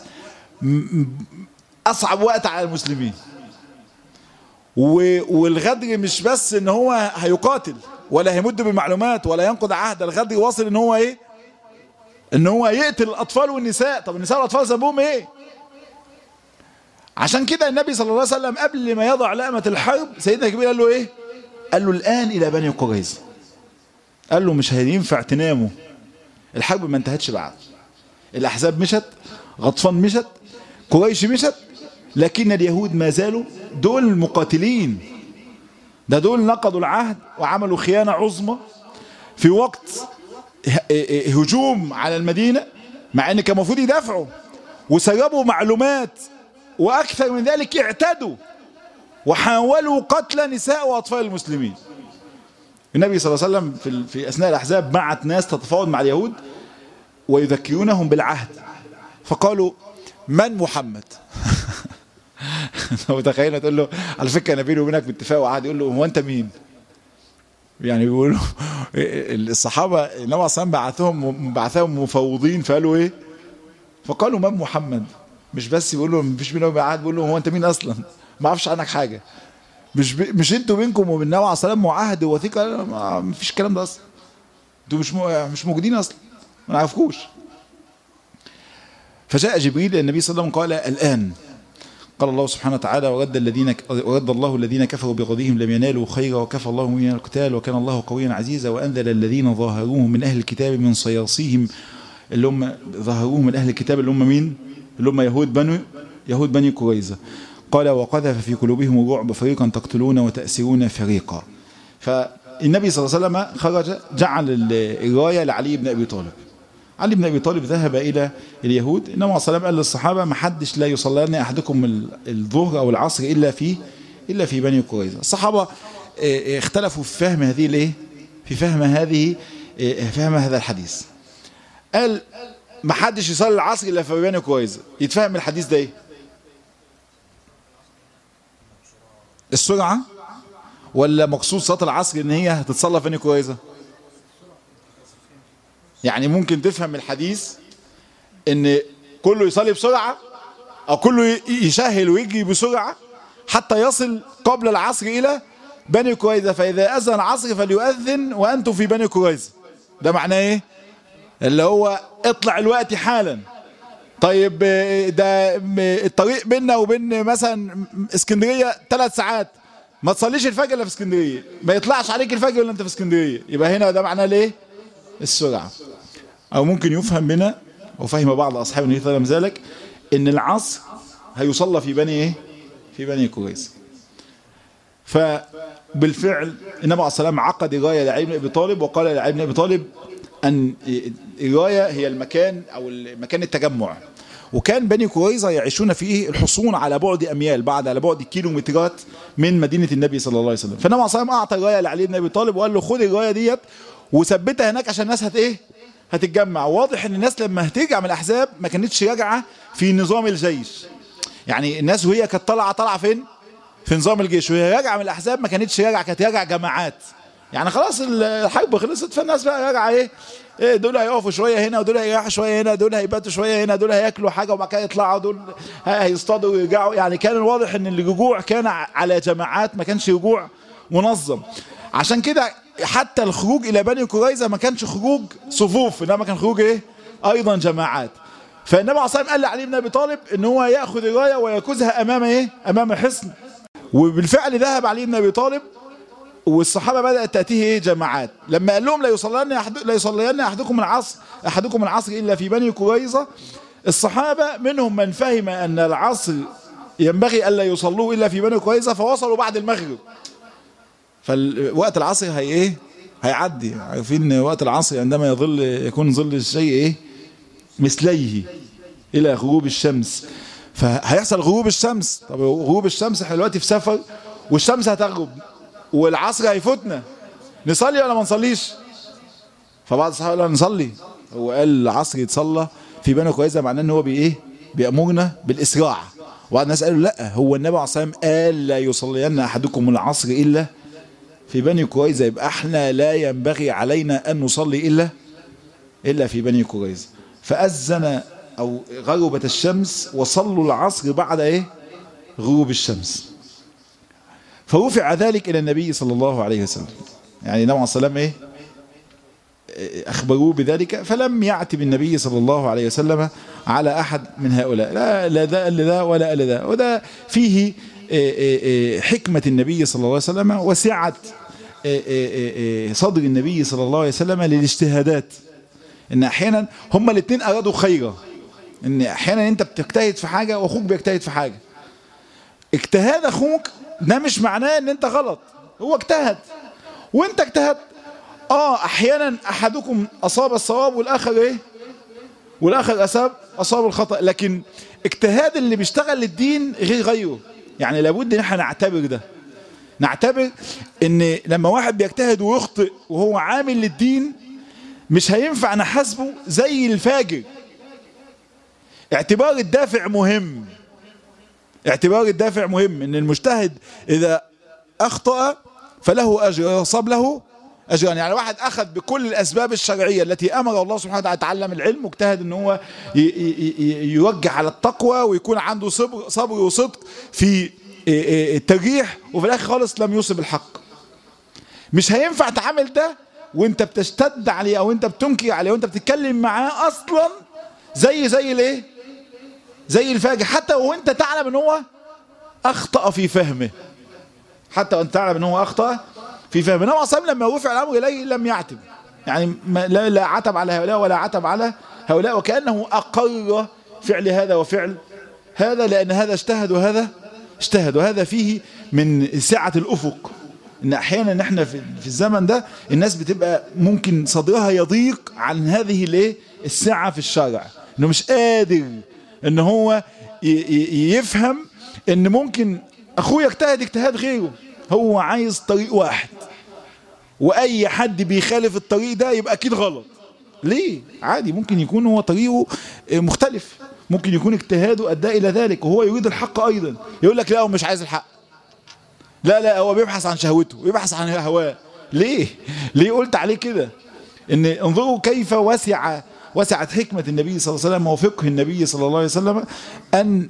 اصعب وقت على المسلمين والغدر مش بس ان هو هيقاتل ولا هيمد بالمعلومات ولا ينقض عهد الغدر واصل ان هو ايه ان هو يقتل الاطفال والنساء طب النساء والاطفال ذنبهم ايه عشان كده النبي صلى الله عليه وسلم قبل ما يضع لقمة الحرب سيدنا جبريل قال له ايه قال له الان الى بني قريظه قال له مش هينفع تناموا الحرب ما انتهتش بعد الاحزاب مشت غطفان مشت قريش مشت لكن اليهود ما زالوا دول المقاتلين ده دول نقضوا العهد وعملوا خيانة عظمى في وقت هجوم على المدينة مع ان كان المفروض يدافعوا وسربوا معلومات واكثر من ذلك اعتدوا وحاولوا قتل نساء واطفال المسلمين النبي صلى الله عليه وسلم في, في اثناء الاحزاب بعت ناس تتفاوض مع اليهود ويذكرونهم بالعهد فقالوا من محمد متخيل تقول له على فكره انا بيني وبينك باتفاق وعهد يقول له هو انت مين يعني بيقولوا الصحابه النبي عليه الصلاه بعثهم بعثهم مفوضين فقالوا ايه فقالوا من محمد مش بس بيقول له مفيش بينه وبين عهد بيقول له هو انت مين اصلا ما اعرفش عنك حاجه مش ب... مش انتوا بينكم وبين النبي عليه الصلاه معاهد ووثيقه ما فيش الكلام ده اصلا انتوا مش م... مش موجودين اصلا ما نعرفكوش فجاء جبريل الى النبي صلى الله عليه وسلم قال الان قال الله سبحانه وتعالى ورد الذين ورد الله الذين كفروا بغضهم لم ينالوا خيرا وكفى الله من القتال وكان الله قويا عزيزا وانزل الذين ظاهروهم من اهل الكتاب من صياصيهم اللي هم ظاهروهم من اهل الكتاب اللي هم مين؟ اللي هم يهود بنو يهود بني قريظه قال وقذف في قلوبهم الرعب فريقا تقتلون وتأسرون فريقا فالنبي صلى الله عليه وسلم خرج جعل الراية لعلي بن أبي طالب علي بن أبي طالب ذهب إلى اليهود النبي صلى الله عليه وسلم قال للصحابة ما حدش لا يصلي أحدكم الظهر أو العصر إلا في إلا في بني قريظة الصحابة اختلفوا في فهم هذه الايه في فهم هذه فهم هذا الحديث قال ما حدش يصلي العصر الا في بني قريظة يتفهم الحديث ده ايه السرعة ولا مقصود صلاة العصر ان هي هتتصلى في بني قريظة يعني ممكن تفهم الحديث ان كله يصلي بسرعة او كله يشهل ويجري بسرعة حتى يصل قبل العصر الى بني قريظة فاذا اذن العصر فليؤذن وانتم في بني قريظة ده معناه ايه اللي هو اطلع الوقت حالا طيب ده الطريق بيننا وبين مثلا اسكندريه ثلاث ساعات ما تصليش الفجر الا في اسكندريه ما يطلعش عليك الفجر الا انت في اسكندريه يبقى هنا ده معناه ليه السرعه او ممكن يفهم منها وفهم بعض اصحاب النبي صلى الله عليه وسلم ذلك ان العصر هيصلى في بني ايه في بني قريظه فبالفعل النبي عليه الصلاه والسلام عقد رايه لعلي بن ابي طالب وقال لعلي بن ابي طالب ان الرايه هي المكان او مكان التجمع وكان بني قريظه يعيشون فيه الحصون على بعد اميال بعد على بعد كيلومترات من مدينه النبي صلى الله عليه وسلم فالنبي عليه الصلاه اعطى الرايه لعلي بن ابي طالب وقال له خد الرايه ديت وثبتها هناك عشان الناس هت ايه هتتجمع واضح ان الناس لما هترجع من الاحزاب ما كانتش راجعه في نظام الجيش يعني الناس وهي كانت طالعه طالعه فين في في نظام الجيش وهي راجعه من الاحزاب ما كانتش راجعه كانت راجعه جماعات يعني خلاص الحرب خلصت فالناس بقى راجعه ايه ايه دول هيقفوا شويه هنا ودول هيريحوا شويه هنا دول هيباتوا شويه هنا دول هياكلوا حاجه وبعد كده يطلعوا دول هيصطادوا ويرجعوا يعني كان الواضح ان الرجوع كان على جماعات ما كانش رجوع منظم عشان كده حتى الخروج الى بني قريظه ما كانش خروج صفوف انما كان خروج ايه ايضا جماعات فالنبي عليه الصلاه قال لعلي بن ابي طالب ان هو ياخذ الرايه ويكوزها امام ايه امام حصن وبالفعل ذهب علي بن ابي طالب والصحابه بدات تاتيه ايه جماعات لما قال لهم لا يصلين أحد لا يصلين احدكم العصر احدكم العصر الا في بني قريظه الصحابه منهم من فهم ان العصر ينبغي الا يصلوه الا في بني قريظه فوصلوا بعد المغرب فوقت العصر هي ايه هيعدي عارفين وقت العصر عندما يظل يكون ظل الشيء ايه مثليه الى غروب الشمس فهيحصل غروب الشمس طب غروب الشمس احنا دلوقتي في سفر والشمس هتغرب والعصر هيفوتنا نصلي ولا ما نصليش فبعض الصحابه قالوا نصلي هو قال العصر يتصلى في بني كويسه معناه ان هو بايه بيامرنا بالاسراع وبعض الناس قالوا لا هو النبي عليه الصلاه والسلام قال لا يصلين احدكم العصر الا في بني قريظه يبقى احنا لا ينبغي علينا ان نصلي الا الا في بني قريظه فاذن او غربت الشمس وصلوا العصر بعد ايه غروب الشمس فرفع ذلك الى النبي صلى الله عليه وسلم يعني النبي عليه الصلاه ايه اخبروه بذلك فلم يعتب النبي صلى الله عليه وسلم على احد من هؤلاء لا لا ده قال ذا ولا قال ذا وده فيه حكمة النبي صلى الله عليه وسلم وسعة صدر النبي صلى الله عليه وسلم للاجتهادات ان احيانا هما الاثنين ارادوا خيرا ان احيانا انت بتجتهد في حاجة واخوك بيجتهد في حاجة اجتهاد اخوك ده مش معناه ان انت غلط هو اجتهد وانت اجتهدت اه احيانا احدكم اصاب الصواب والاخر ايه والاخر اصاب اصاب الخطا لكن اجتهاد اللي بيشتغل للدين غير غيره يعني لابد ان احنا نعتبر ده نعتبر ان لما واحد بيجتهد ويخطئ وهو عامل للدين مش هينفع نحاسبه زي الفاجر اعتبار الدافع مهم اعتبار الدافع مهم ان المجتهد اذا اخطأ فله اجر يصاب له اجران يعني واحد اخذ بكل الاسباب الشرعيه التي امر الله سبحانه وتعالى يتعلم العلم واجتهد ان هو يوجه على التقوى ويكون عنده صبر صبر وصدق في الترجيح وفي الاخر خالص لم يصب الحق مش هينفع تعمل ده وانت بتشتد عليه او انت بتنكر عليه وانت بتتكلم معاه اصلا زي زي الايه زي الفاجر حتى وانت تعلم ان هو اخطا في فهمه حتى وانت تعلم ان هو اخطا في فهم النبي صلى لما رفع الامر اليه لم يعتب يعني لا, لا عتب على هؤلاء ولا عتب على هؤلاء وكانه اقر فعل هذا وفعل هذا لان هذا اجتهد وهذا اجتهد وهذا فيه من سعه الافق ان احيانا احنا في, في الزمن ده الناس بتبقى ممكن صدرها يضيق عن هذه الايه السعه في الشرع انه مش قادر ان هو يفهم ان ممكن اخويا اجتهد اجتهاد غيره هو عايز طريق واحد واي حد بيخالف الطريق ده يبقى اكيد غلط ليه عادي ممكن يكون هو طريقه مختلف ممكن يكون اجتهاده ادى الى ذلك وهو يريد الحق ايضا يقول لك لا هو مش عايز الحق لا لا هو بيبحث عن شهوته بيبحث عن هواه ليه ليه قلت عليه كده ان انظروا كيف وسع وسعت حكمة النبي صلى الله عليه وسلم وفقه النبي صلى الله عليه وسلم أن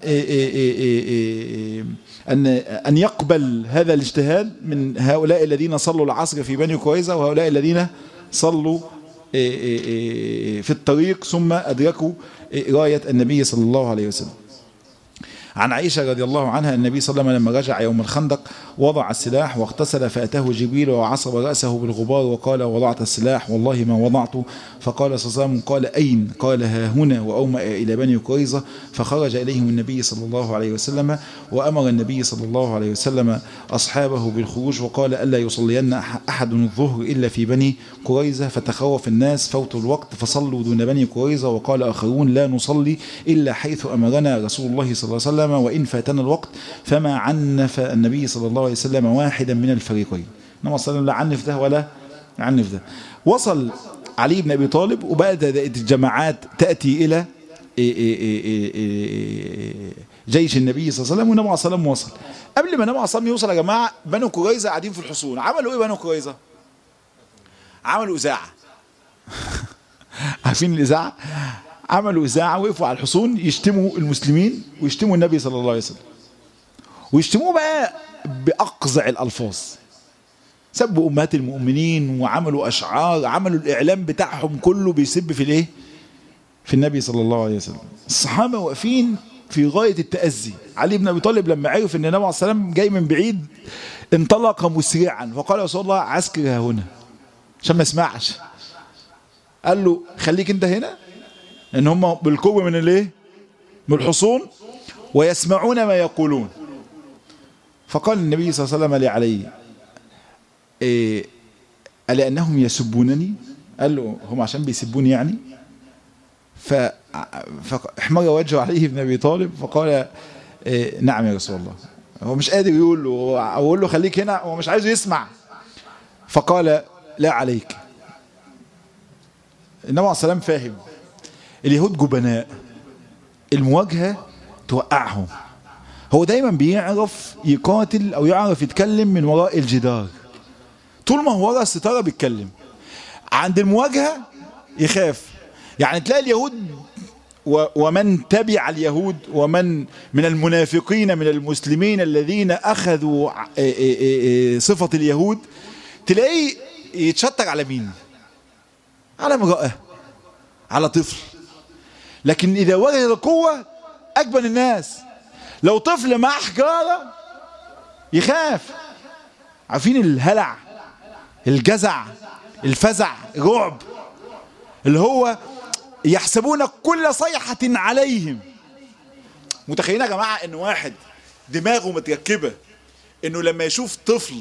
أن أن يقبل هذا الاجتهاد من هؤلاء الذين صلوا العصر في بني كويزة وهؤلاء الذين صلوا في الطريق ثم أدركوا راية النبي صلى الله عليه وسلم عن عائشة رضي الله عنها النبي صلى الله عليه وسلم لما رجع يوم الخندق وضع السلاح واغتسل فأتاه جبريل وعصب رأسه بالغبار وقال وضعت السلاح والله ما وضعته فقال صلى الله عليه وسلم قال أين قال ها هنا وأومأ إلى بني قريظة فخرج إليهم النبي صلى الله عليه وسلم وأمر النبي صلى الله عليه وسلم أصحابه بالخروج وقال ألا يصلين أحد الظهر إلا في بني قريظة فتخوف الناس فوت الوقت فصلوا دون بني قريظة وقال آخرون لا نصلي إلا حيث أمرنا رسول الله صلى الله عليه وسلم وإن فاتنا الوقت فما عنف النبي صلى الله عليه وسلم واحدا من الفريقين انما صلى الله عليه عنف ده ولا عنف ده وصل علي بن ابي طالب وبدات الجماعات تاتي الى جيش النبي صلى الله عليه وسلم والنبي عليه الصلاه والسلام وصل قبل ما النبي عليه الصلاه والسلام يوصل يا جماعه بنو قريظه قاعدين في الحصون عملوا ايه بنو قريظه عملوا اذاعه عارفين الاذاعه عملوا اذاعه وقفوا على الحصون يشتموا المسلمين ويشتموا النبي صلى الله عليه وسلم ويشتموه بقى باقذع الالفاظ سبوا امهات المؤمنين وعملوا اشعار عملوا الاعلام بتاعهم كله بيسب في الايه في النبي صلى الله عليه وسلم الصحابه واقفين في غايه التاذي علي بن ابي طالب لما عرف ان النبي عليه الصلاه والسلام جاي من بعيد انطلق مسرعا فقال يا رسول الله عسكر ها هنا عشان ما يسمعش قال له خليك انت هنا ان هم بالقوه من الايه من الحصون ويسمعون ما يقولون فقال النبي صلى الله عليه وسلم لعلي إيه ألا أنهم يسبونني قال له هم عشان بيسبوني يعني ف فاحمر وجهه عليه بن ابي طالب فقال إيه نعم يا رسول الله هو مش قادر يقول له اقول له خليك هنا هو مش عايزه يسمع فقال لا عليك النبي عليه السلام فاهم اليهود جبناء المواجهه توقعهم هو دايما بيعرف يقاتل او يعرف يتكلم من وراء الجدار طول ما هو ورا الستاره بيتكلم عند المواجهه يخاف يعني تلاقي اليهود ومن تبع اليهود ومن من المنافقين من المسلمين الذين اخذوا صفه اليهود تلاقيه يتشتر على مين على امراه على طفل لكن اذا وجد القوه اجبن الناس لو طفل مع حجاره يخاف عارفين الهلع الجزع الفزع رعب اللي هو يحسبون كل صيحة عليهم متخيلين يا جماعة ان واحد دماغه متركبة انه لما يشوف طفل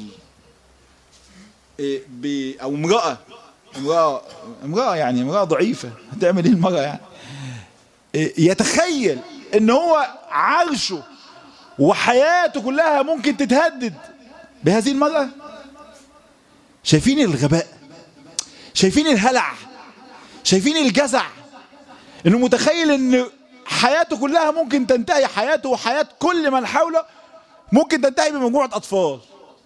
او امرأة امرأة امرأة يعني امرأة ضعيفة هتعمل ايه المرأة يعني يتخيل ان هو عرشه وحياته كلها ممكن تتهدد بهذه المرأة شايفين الغباء شايفين الهلع شايفين الجزع انه متخيل ان حياته كلها ممكن تنتهي حياته وحياة كل من حوله ممكن تنتهي بمجموعة اطفال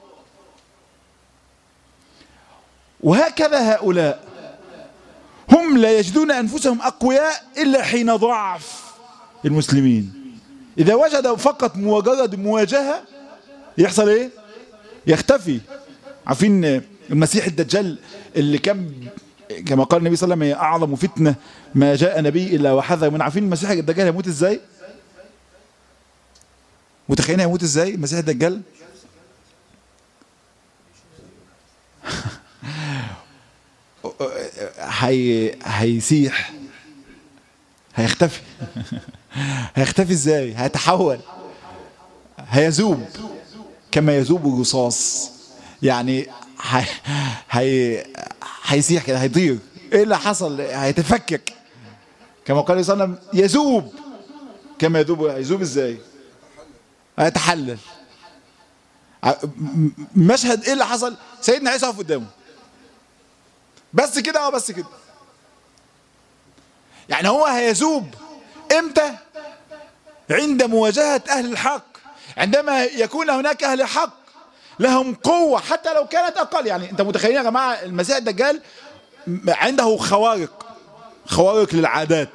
وهكذا هؤلاء هم لا يجدون انفسهم اقوياء الا حين ضعف المسلمين اذا وجدوا فقط مجرد مواجهة يحصل ايه يختفي عارفين المسيح الدجال اللي كان كما قال النبي صلى الله عليه وسلم هي اعظم فتنه ما جاء نبي الا وحذر من عارفين المسيح الدجال هيموت ازاي متخيلين هيموت ازاي المسيح الدجال هي هيسيح هيختفي هيختفي ازاي هيتحول هيذوب كما يذوب الرصاص يعني هي هي هيسيح كده هيطير ايه اللي حصل هيتفكك كما قال صلى الله عليه وسلم يذوب كما يذوب يذوب ازاي هيتحلل مشهد ايه اللي حصل سيدنا عيسى واقف قدامه بس كده اه بس كده يعني هو هيذوب امتى عند مواجهة اهل الحق عندما يكون هناك اهل حق لهم قوة حتى لو كانت أقل يعني أنت متخيلين يا جماعة المسيح الدجال عنده خوارق خوارق للعادات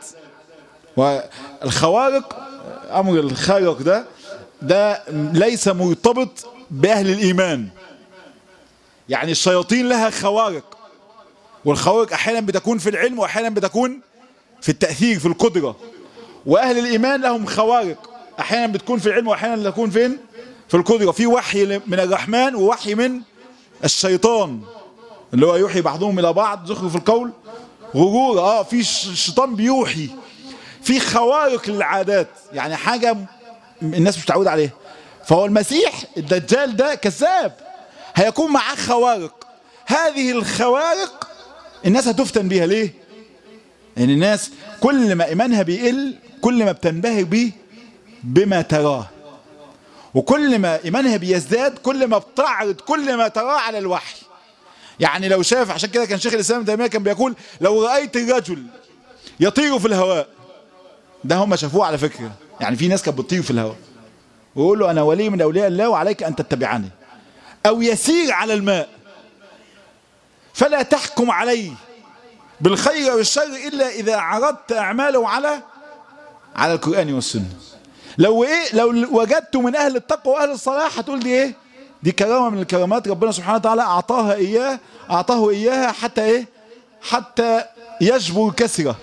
والخوارق أمر الخارق ده ده ليس مرتبط بأهل الإيمان يعني الشياطين لها خوارق والخوارق أحيانا بتكون في العلم وأحيانا بتكون في التأثير في القدرة وأهل الإيمان لهم خوارق أحيانا بتكون في العلم وأحيانا تكون فين في القدرة في وحي من الرحمن ووحي من الشيطان اللي هو يوحي بعضهم إلى بعض زخرف في القول غرور اه في الشيطان بيوحي في خوارق للعادات يعني حاجة الناس مش متعودة عليها فهو المسيح الدجال ده كذاب هيكون معاه خوارق هذه الخوارق الناس هتفتن بيها ليه؟ لأن يعني الناس كل ما إيمانها بيقل كل ما بتنبهر بيه بما تراه وكل ما إيمانها بيزداد كل ما بتعرض كل ما تراه على الوحي يعني لو شاف عشان كده كان شيخ الإسلام ابن تيمية كان بيقول لو رأيت الرجل يطير في الهواء ده هم شافوه على فكرة يعني في ناس كانت بتطير في الهواء ويقول له أنا ولي من أولياء الله وعليك أن تتبعني أو يسير على الماء فلا تحكم عليه بالخير والشر إلا إذا عرضت أعماله على على القرآن والسنة لو إيه لو وجدت من أهل التقوى وأهل الصلاح هتقول دي إيه دي كرامة من الكرامات ربنا سبحانه وتعالى أعطاها إياه أعطاه إياها حتى إيه حتى يجبر كسره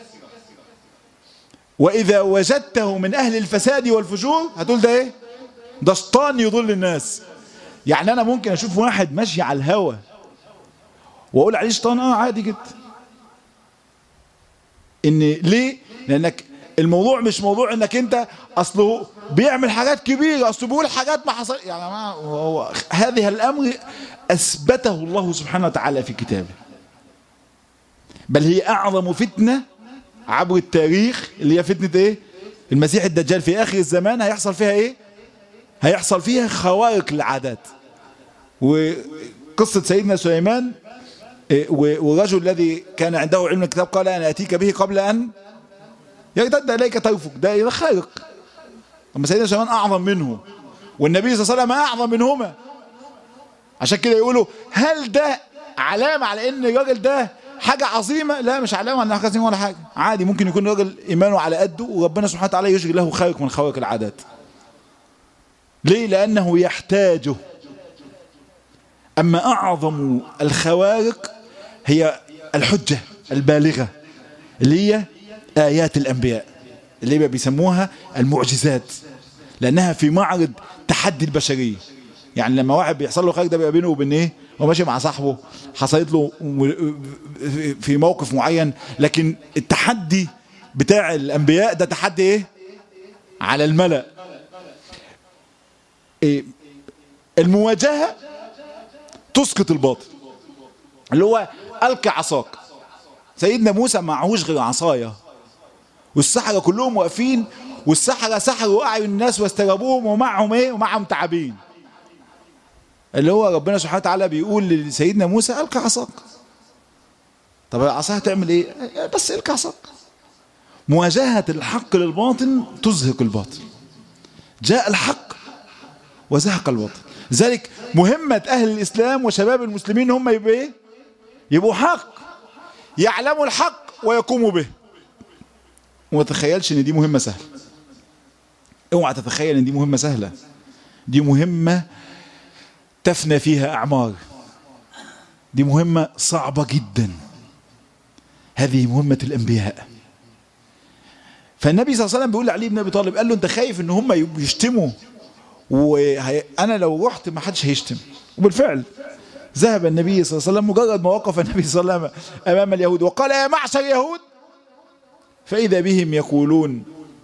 وإذا وجدته من أهل الفساد والفجور هتقول ده إيه ده شيطان يضل الناس يعني أنا ممكن أشوف واحد ماشي على الهوا وأقول عليه شيطان آه عادي جدا إن ليه لأنك الموضوع مش موضوع انك انت اصله بيعمل حاجات كبيرة اصله بيقول حاجات ما حصل يعني ما هو هذه الامر اثبته الله سبحانه وتعالى في كتابه بل هي اعظم فتنة عبر التاريخ اللي هي فتنة ايه المسيح الدجال في اخر الزمان هيحصل فيها ايه هيحصل فيها خوارق العادات وقصة سيدنا سليمان والرجل الذي كان عنده علم الكتاب قال انا اتيك به قبل ان يرتد إليك طرفك ده ده خارق أما سيدنا سليمان أعظم منه والنبي صلى الله عليه وسلم أعظم منهما عشان كده يقولوا هل ده علامة على إن الراجل ده حاجة عظيمة لا مش علامة أنها حاجة عظيمة ولا حاجة عادي ممكن يكون راجل إيمانه على قده وربنا سبحانه وتعالى يجري له خارق من خوارق العادات ليه لأنه يحتاجه أما أعظم الخوارق هي الحجة البالغة اللي هي آيات الأنبياء اللي بيسموها المعجزات لأنها في معرض تحدي البشرية يعني لما واحد بيحصل له خارج ده بيبقى بينه وبين ايه هو ماشي مع صاحبه حصلت له في موقف معين لكن التحدي بتاع الأنبياء ده تحدي ايه على الملأ إيه المواجهة تسقط الباطل اللي هو ألقى عصاك سيدنا موسى معهوش غير عصايه والسحرة كلهم واقفين والسحرة سحروا أعين الناس واستجابوهم ومعهم ايه ومعهم تعابين اللي هو ربنا سبحانه وتعالى بيقول لسيدنا موسى ألقى عصاك طب العصا هتعمل ايه بس ألقى عصاك مواجهة الحق للباطل تزهق الباطل جاء الحق وزهق الباطل ذلك مهمة أهل الإسلام وشباب المسلمين هم يبقوا ايه يبقوا حق يعلموا الحق ويقوموا به وما تتخيلش ان دي مهمة سهلة اوعى تتخيل ان دي مهمة سهلة دي مهمة تفنى فيها اعمار دي مهمة صعبة جدا هذه مهمة الانبياء فالنبي صلى الله عليه وسلم بيقول لعلي بن ابي طالب قال له انت خايف ان هم يشتموا وانا لو رحت ما حدش هيشتم وبالفعل ذهب النبي صلى الله عليه وسلم مجرد ما وقف النبي صلى الله عليه وسلم امام اليهود وقال يا معشر يهود فإذا بهم يقولون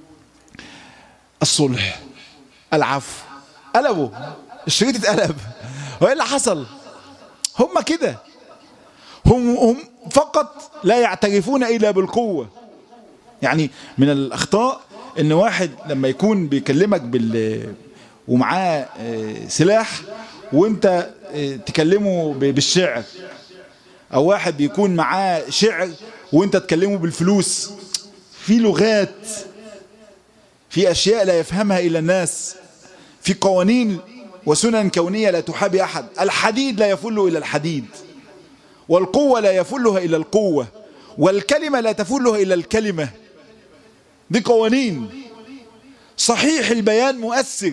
الصلح العفو قلبوا الشريط اتقلب وايه اللي حصل هم كده هم هم فقط لا يعترفون الا بالقوه يعني من الاخطاء ان واحد لما يكون بيكلمك بال ومعاه سلاح وانت تكلمه بالشعر او واحد بيكون معاه شعر وانت تكلمه بالفلوس في لغات في أشياء لا يفهمها إلا الناس في قوانين وسنن كونية لا تحابي أحد الحديد لا يفل إلى الحديد والقوة لا يفلها إلا القوة والكلمة لا تفلها إلا الكلمة دي قوانين صحيح البيان مؤثر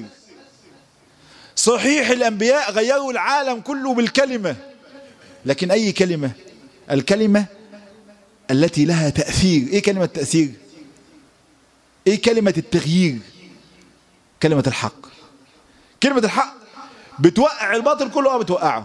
صحيح الأنبياء غيروا العالم كله بالكلمة لكن أي كلمة الكلمة التي لها تأثير إيه كلمة تأثير إيه كلمة التغيير كلمة الحق كلمة الحق بتوقع الباطل كله اه بتوقعه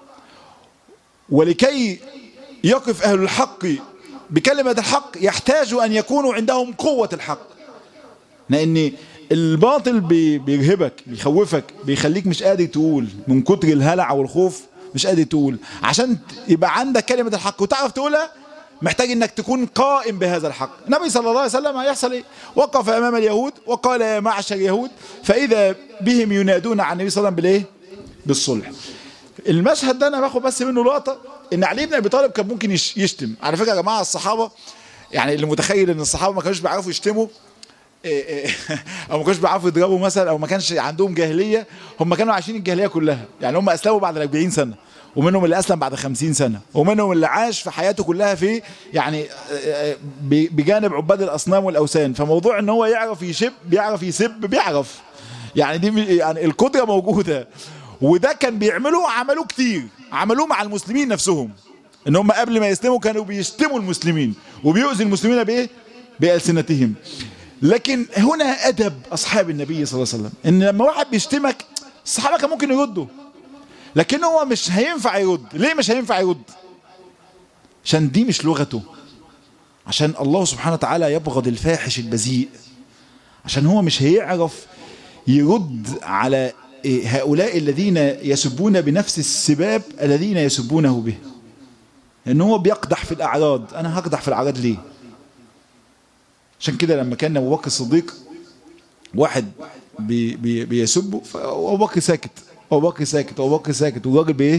ولكي يقف أهل الحق بكلمة الحق يحتاج أن يكونوا عندهم قوة الحق لأن الباطل بيرهبك بيخوفك بيخليك مش قادر تقول من كتر الهلع والخوف مش قادر تقول عشان يبقى عندك كلمة الحق وتعرف تقولها محتاج انك تكون قائم بهذا الحق النبي صلى الله عليه وسلم هيحصل ايه وقف امام اليهود وقال يا معشر اليهود فاذا بهم ينادون عن النبي صلى الله عليه وسلم بالايه بالصلح المشهد ده انا باخد بس منه لقطه ان علي بن ابي طالب كان ممكن يشتم على فكره يا جماعه الصحابه يعني اللي متخيل ان الصحابه ما كانوش بيعرفوا يشتموا او ما كانوش بيعرفوا يضربوا مثلا او ما كانش عندهم جاهليه هم كانوا عايشين الجاهليه كلها يعني هم اسلموا بعد 40 سنه ومنهم اللي اسلم بعد 50 سنه ومنهم اللي عاش في حياته كلها في يعني بجانب عباد الاصنام والاوثان فموضوع ان هو يعرف يشب بيعرف يسب بيعرف يعني دي يعني القدره موجوده وده كان بيعملوه عملوه كتير عملوه مع المسلمين نفسهم ان هم قبل ما يسلموا كانوا بيشتموا المسلمين وبيؤذي المسلمين بايه بألسنتهم لكن هنا أدب أصحاب النبي صلى الله عليه وسلم إن لما واحد بيشتمك الصحابة كان ممكن يردوا لكن هو مش هينفع يرد ليه مش هينفع يرد عشان دي مش لغته عشان الله سبحانه وتعالى يبغض الفاحش البذيء عشان هو مش هيعرف يرد على هؤلاء الذين يسبون بنفس السباب الذين يسبونه به ان هو بيقدح في الاعراض انا هقدح في الاعراض ليه عشان كده لما كان ابو بكر الصديق واحد بي بي بيسبه فابو بكر ساكت ابو بكر ساكت ابو بكر ساكت والراجل بايه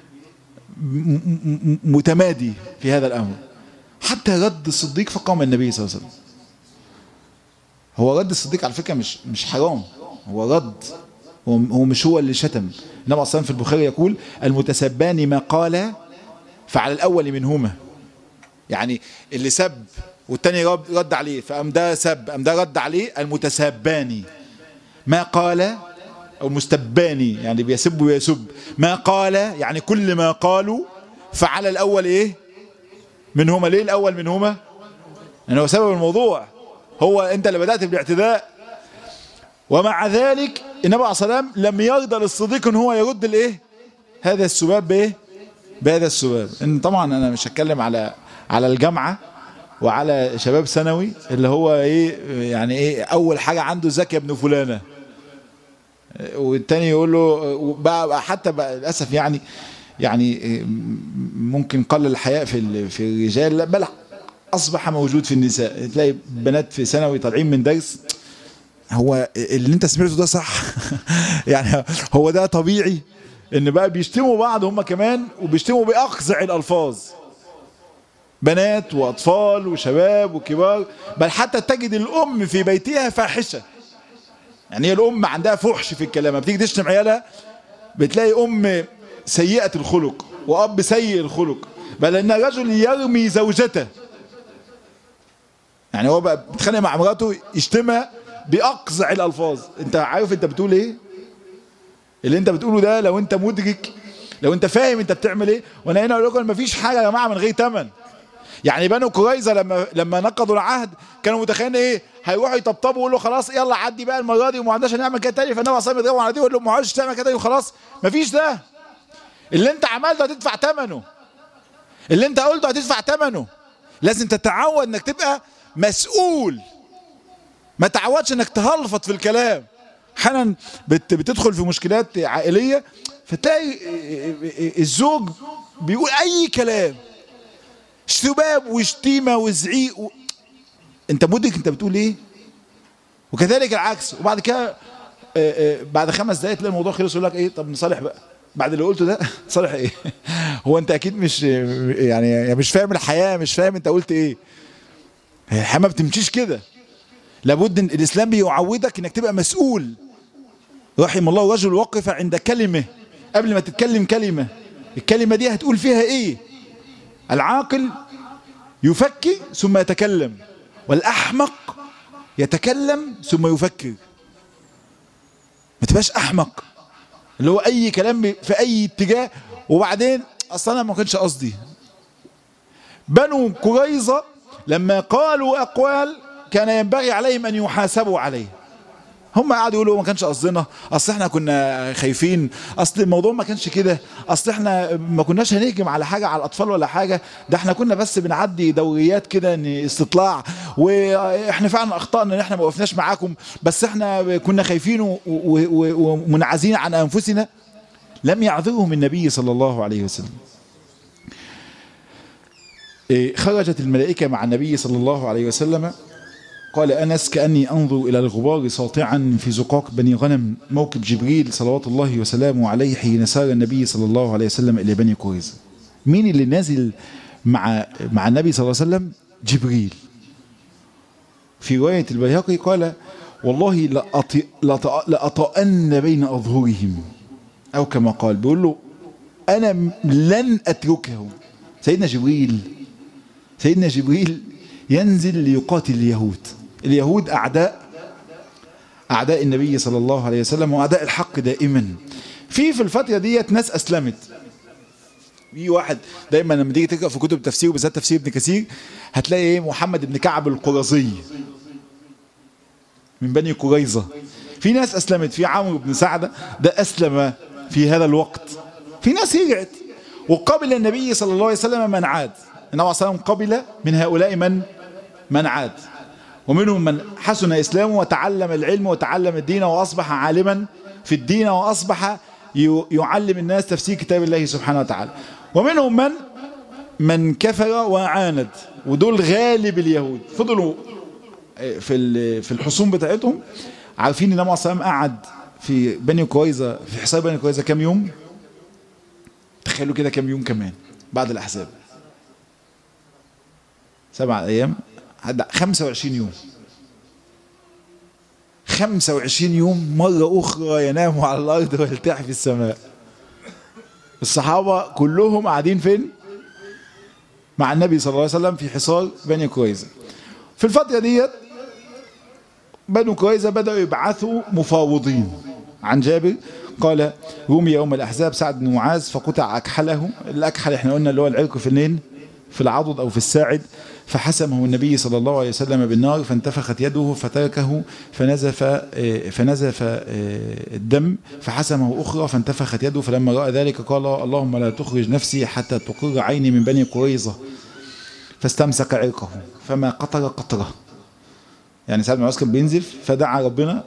متمادي في هذا الامر حتى رد الصديق فقام النبي صلى الله عليه وسلم هو رد الصديق على فكره مش مش حرام هو رد هو هو مش هو اللي شتم النبي صلى في البخاري يقول المتسبان ما قال فعلى الاول منهما يعني اللي سب والتاني رد عليه فقام ده سب قام ده رد عليه المتساباني ما قال او مستباني يعني بيسب ويسب ما قال يعني كل ما قالوا فعلى الاول ايه منهما ليه الاول منهما يعني هو سبب الموضوع هو انت اللي بدات بالاعتداء ومع ذلك النبي عليه الصلاه والسلام لم يرضى للصديق ان هو يرد الايه هذا السباب بايه بهذا السباب ان طبعا انا مش هتكلم على على الجامعه وعلى شباب ثانوي اللي هو ايه يعني ايه اول حاجه عنده زكي ابن فلانه والتاني يقول له بقى حتى بقى للاسف يعني يعني ممكن قل الحياء في في الرجال بل اصبح موجود في النساء تلاقي بنات في ثانوي طالعين من درس هو اللي انت سمعته ده صح يعني هو ده طبيعي ان بقى بيشتموا بعض هم كمان وبيشتموا باقزع الالفاظ بنات واطفال وشباب وكبار بل حتى تجد الام في بيتها فاحشه يعني هي الام عندها فحش في الكلام بتيجي تشتم عيالها بتلاقي ام سيئه الخلق واب سيء الخلق بل ان الرجل يرمي زوجته يعني هو بقى بيتخانق مع مراته يشتمها باقزع الالفاظ انت عارف انت بتقول ايه اللي انت بتقوله ده لو انت مدرك لو انت فاهم انت بتعمل ايه وانا هنا اقول لكم مفيش حاجه يا جماعه من غير ثمن يعني بنو قريظه لما لما نقضوا العهد كانوا متخيلين ايه هيروحوا يطبطبوا ويقولوا خلاص يلا عدي بقى المره دي وما عندناش نعمل كده تاني فالنبي صلى الله عليه وسلم على دي ويقول لهم ما عادش تعمل كده تاني وخلاص مفيش ده اللي انت عملته هتدفع ثمنه اللي انت قلته هتدفع ثمنه لازم تتعود انك تبقى مسؤول ما تعودش انك تهلفط في الكلام احيانا بت بتدخل في مشكلات عائليه فتلاقي الزوج بيقول اي كلام سباب وشتيمه وزعيق و... انت مدرك انت بتقول ايه وكذلك العكس وبعد كده بعد خمس دقايق تلاقي الموضوع خلص يقول لك ايه طب نصالح بقى بعد اللي قلته ده صالح ايه هو انت اكيد مش يعني مش فاهم الحياه مش فاهم انت قلت ايه الحياه ما بتمشيش كده لابد ان الاسلام بيعودك انك تبقى مسؤول رحم الله رجل وقف عند كلمه قبل ما تتكلم كلمه الكلمه دي هتقول فيها ايه العاقل يفكر ثم يتكلم والاحمق يتكلم ثم يفكر ما تبقاش احمق اللي هو اي كلام في اي اتجاه وبعدين اصلا انا ما كانش قصدي بنو قريظه لما قالوا اقوال كان ينبغي عليهم ان يحاسبوا عليه هم قعدوا يقولوا ما كانش قصدنا اصل احنا كنا خايفين اصل الموضوع ما كانش كده اصل احنا ما كناش هنهجم على حاجه على الاطفال ولا حاجه ده احنا كنا بس بنعدي دوريات كده ان استطلاع واحنا فعلا اخطانا ان احنا ما وقفناش معاكم بس احنا كنا خايفين ومنعزين عن انفسنا لم يعذرهم النبي صلى الله عليه وسلم خرجت الملائكه مع النبي صلى الله عليه وسلم قال أنس كأني أنظر إلى الغبار ساطعا في زقاق بني غنم موكب جبريل صلوات الله وسلامه عليه حين سار النبي صلى الله عليه وسلم إلى بني قريظة مين اللي نازل مع مع النبي صلى الله عليه وسلم جبريل في رواية البيهقي قال والله لأطئ لأطئ لأطأن بين أظهرهم أو كما قال بيقول له أنا لن أتركهم سيدنا جبريل سيدنا جبريل ينزل ليقاتل اليهود اليهود أعداء أعداء النبي صلى الله عليه وسلم وأعداء الحق دائما في في الفترة ديت ناس أسلمت في واحد دايما لما تيجي تقرا في كتب التفسير وبالذات تفسير ابن كثير هتلاقي ايه محمد بن كعب القرظي من بني قريظه في ناس اسلمت في عمرو بن سعده ده اسلم في هذا الوقت في ناس رجعت وقبل النبي صلى الله عليه وسلم من عاد النبي صلى الله عليه وسلم قبل من هؤلاء من من عاد ومنهم من حسن اسلامه وتعلم العلم وتعلم الدين واصبح عالما في الدين واصبح يعلم الناس تفسير كتاب الله سبحانه وتعالى ومنهم من من كفر وعاند ودول غالب اليهود فضلوا في في الحصون بتاعتهم عارفين ان النبي صلى الله عليه وسلم قعد في بني قريظه في حساب بني قريظه كام يوم تخيلوا كده كام يوم كمان بعد الاحزاب سبعة ايام 25 يوم 25 يوم مرة أخرى ينام على الأرض ويلتح في السماء الصحابة كلهم قاعدين فين مع النبي صلى الله عليه وسلم في حصار بني قريظة في الفترة ديت بنو قريظة بدأوا يبعثوا مفاوضين عن جابر قال رمي يوم الأحزاب سعد بن معاذ فقطع أكحله الأكحل احنا قلنا اللي هو العرق في النين في العضد أو في الساعد فحسمه النبي صلى الله عليه وسلم بالنار فانتفخت يده فتركه فنزف فنزف الدم فحسمه أخرى فانتفخت يده فلما رأى ذلك قال اللهم لا تخرج نفسي حتى تقر عيني من بني قريظة فاستمسك عرقه فما قطر قطرة يعني سعد بن معاذ كان بينزف فدعا ربنا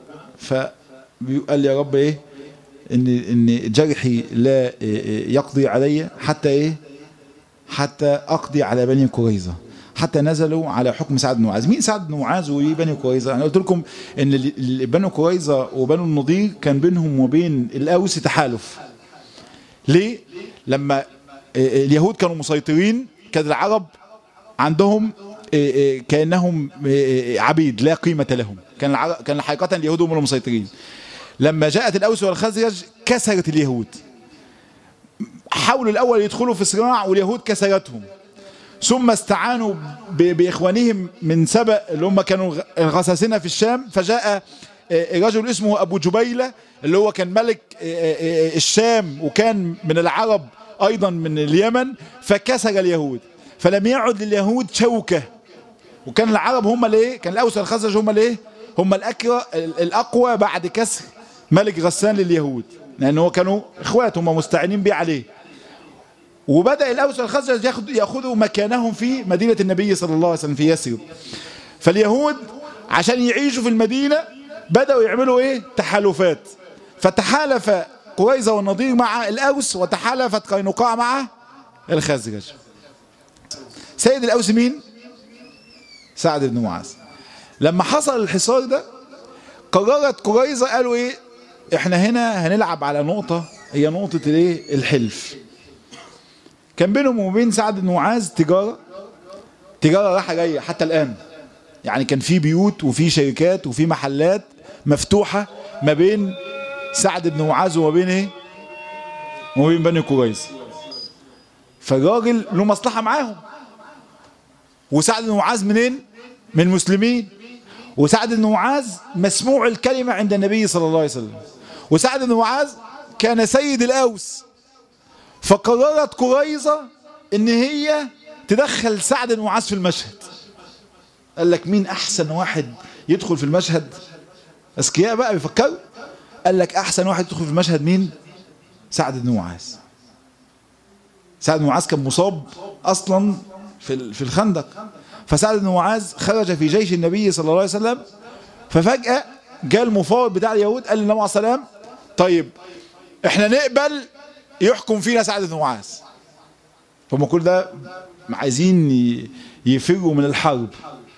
فقال يا رب ايه ان ان جرحي لا يقضي علي حتى ايه حتى اقضي على بني قريظه حتى نزلوا على حكم سعد بن معاذ مين سعد بن معاذ وبني قريظه انا قلت لكم ان بني قريظه وبنو النضير كان بينهم وبين الاوس تحالف ليه لما اليهود كانوا مسيطرين كان العرب عندهم كانهم عبيد لا قيمه لهم كان كان حقيقه اليهود هم المسيطرين لما جاءت الاوس والخزرج كسرت اليهود حاولوا الاول يدخلوا في صراع واليهود كسرتهم ثم استعانوا باخوانهم من سبأ اللي هم كانوا غساسنة في الشام فجاء رجل اسمه ابو جبيلة اللي هو كان ملك الشام وكان من العرب ايضا من اليمن فكسر اليهود فلم يعد لليهود شوكة وكان العرب هم الايه كان الاوس والخزرج هم الايه هم الاقوى بعد كسر ملك غسان لليهود لان هو كانوا اخوات هم مستعينين بيه عليه وبدأ الأوس والخزرج ياخد ياخذوا مكانهم في مدينة النبي صلى الله عليه وسلم في يثرب فاليهود عشان يعيشوا في المدينة بدأوا يعملوا ايه تحالفات فتحالف قريظة والنضير مع الأوس وتحالفت قينقاع مع الخزرج سيد الأوس مين سعد بن معاذ لما حصل الحصار ده قررت قريظة قالوا ايه احنا هنا هنلعب على نقطة هي نقطة الايه الحلف كان بينهم وبين سعد بن معاذ تجارة تجارة رايحة جاية حتى الآن يعني كان في بيوت وفي شركات وفي محلات مفتوحة ما بين سعد بن معاذ وما بين ايه وما بين بني قريظة فالراجل له مصلحة معاهم وسعد بن معاذ منين من المسلمين وسعد بن معاذ مسموع الكلمة عند النبي صلى الله عليه وسلم وسعد بن معاذ كان سيد الأوس فقررت قريظة ان هي تدخل سعد بن معاذ في المشهد قال لك مين احسن واحد يدخل في المشهد اذكياء بقى بيفكروا قال لك احسن واحد يدخل في المشهد مين سعد بن معاذ سعد بن معاذ كان مصاب اصلا في في الخندق فسعد بن معاذ خرج في جيش النبي صلى الله عليه وسلم ففجأة جاء المفاوض بتاع اليهود قال للنبي عليه السلام طيب احنا نقبل يحكم فينا سعد بن معاذ فهم كل ده عايزين يفروا من الحرب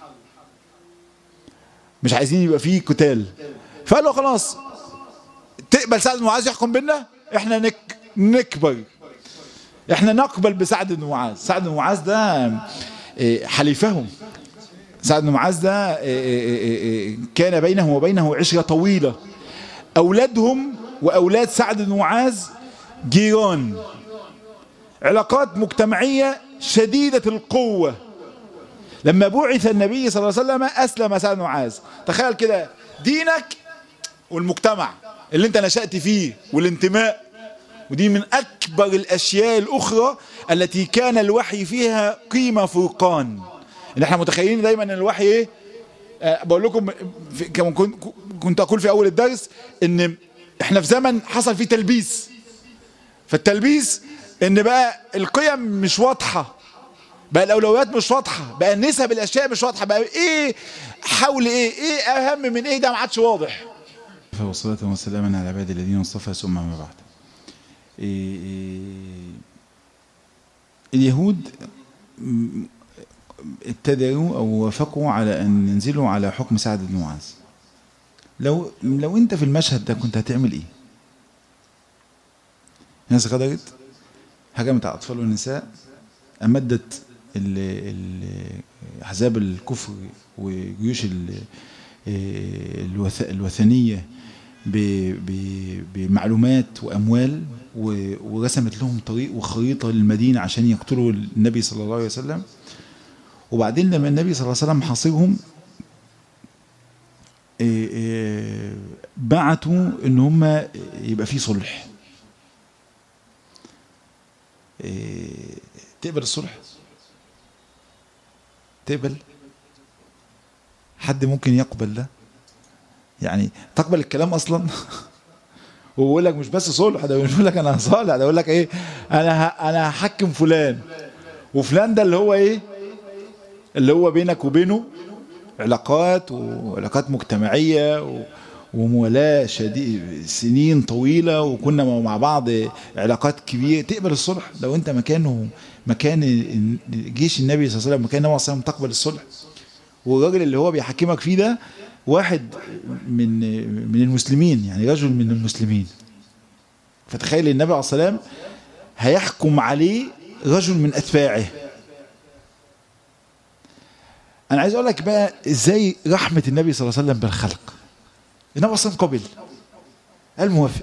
مش عايزين يبقى فيه قتال فقالوا خلاص تقبل سعد بن معاذ يحكم بينا احنا نك نكبر احنا نقبل بسعد بن معاذ سعد بن معاذ ده حليفهم سعد بن معاذ ده كان بينه وبينه عشرة طويلة أولادهم وأولاد سعد بن معاذ جيران علاقات مجتمعية شديدة القوة لما بعث النبي صلى الله عليه وسلم أسلم سعد بن معاذ تخيل كده دينك والمجتمع اللي انت نشأت فيه والانتماء ودي من أكبر الأشياء الأخرى التي كان الوحي فيها قيمة فرقان ان احنا متخيلين دايما ان الوحي ايه أه بقول لكم كما كنت اقول في اول الدرس ان احنا في زمن حصل فيه تلبيس فالتلبيس ان بقى القيم مش واضحة بقى الاولويات مش واضحة بقى نسب الاشياء مش واضحة بقى ايه حول ايه ايه اهم من ايه ده ما عادش واضح والصلاة والسلام على العباد الذين اصطفى ثم ما بعد إيه إيه اليهود ابتدأوا أو وافقوا على أن ينزلوا على حكم سعد بن معاذ لو لو أنت في المشهد ده كنت هتعمل إيه؟ ناس غدرت هجمت على الأطفال والنساء أمدت أحزاب الكفر وجيوش الوثنية بمعلومات وأموال ورسمت لهم طريق وخريطة للمدينة عشان يقتلوا النبي صلى الله عليه وسلم وبعدين لما النبي صلى الله عليه وسلم حاصرهم بعتوا ان هم يبقى في صلح تقبل الصلح تقبل حد ممكن يقبل ده يعني تقبل الكلام اصلا ويقول لك مش بس صلح ده مش بيقول لك انا صالح ده يقول لك ايه انا انا هحكم فلان وفلان ده اللي هو ايه اللي هو بينك وبينه علاقات وعلاقات مجتمعية وموالاة شديد سنين طويلة وكنا مع بعض علاقات كبيرة تقبل الصلح لو انت مكانه مكان جيش النبي صلى الله عليه وسلم مكان النبي صلى الله عليه وسلم تقبل الصلح والراجل اللي هو بيحكمك فيه ده واحد من من المسلمين يعني رجل من المسلمين فتخيل النبي عليه الصلاة والسلام هيحكم عليه رجل من أتباعه انا عايز اقول لك بقى ازاي رحمه النبي صلى الله عليه وسلم بالخلق النبي اصلا قبل قال موافق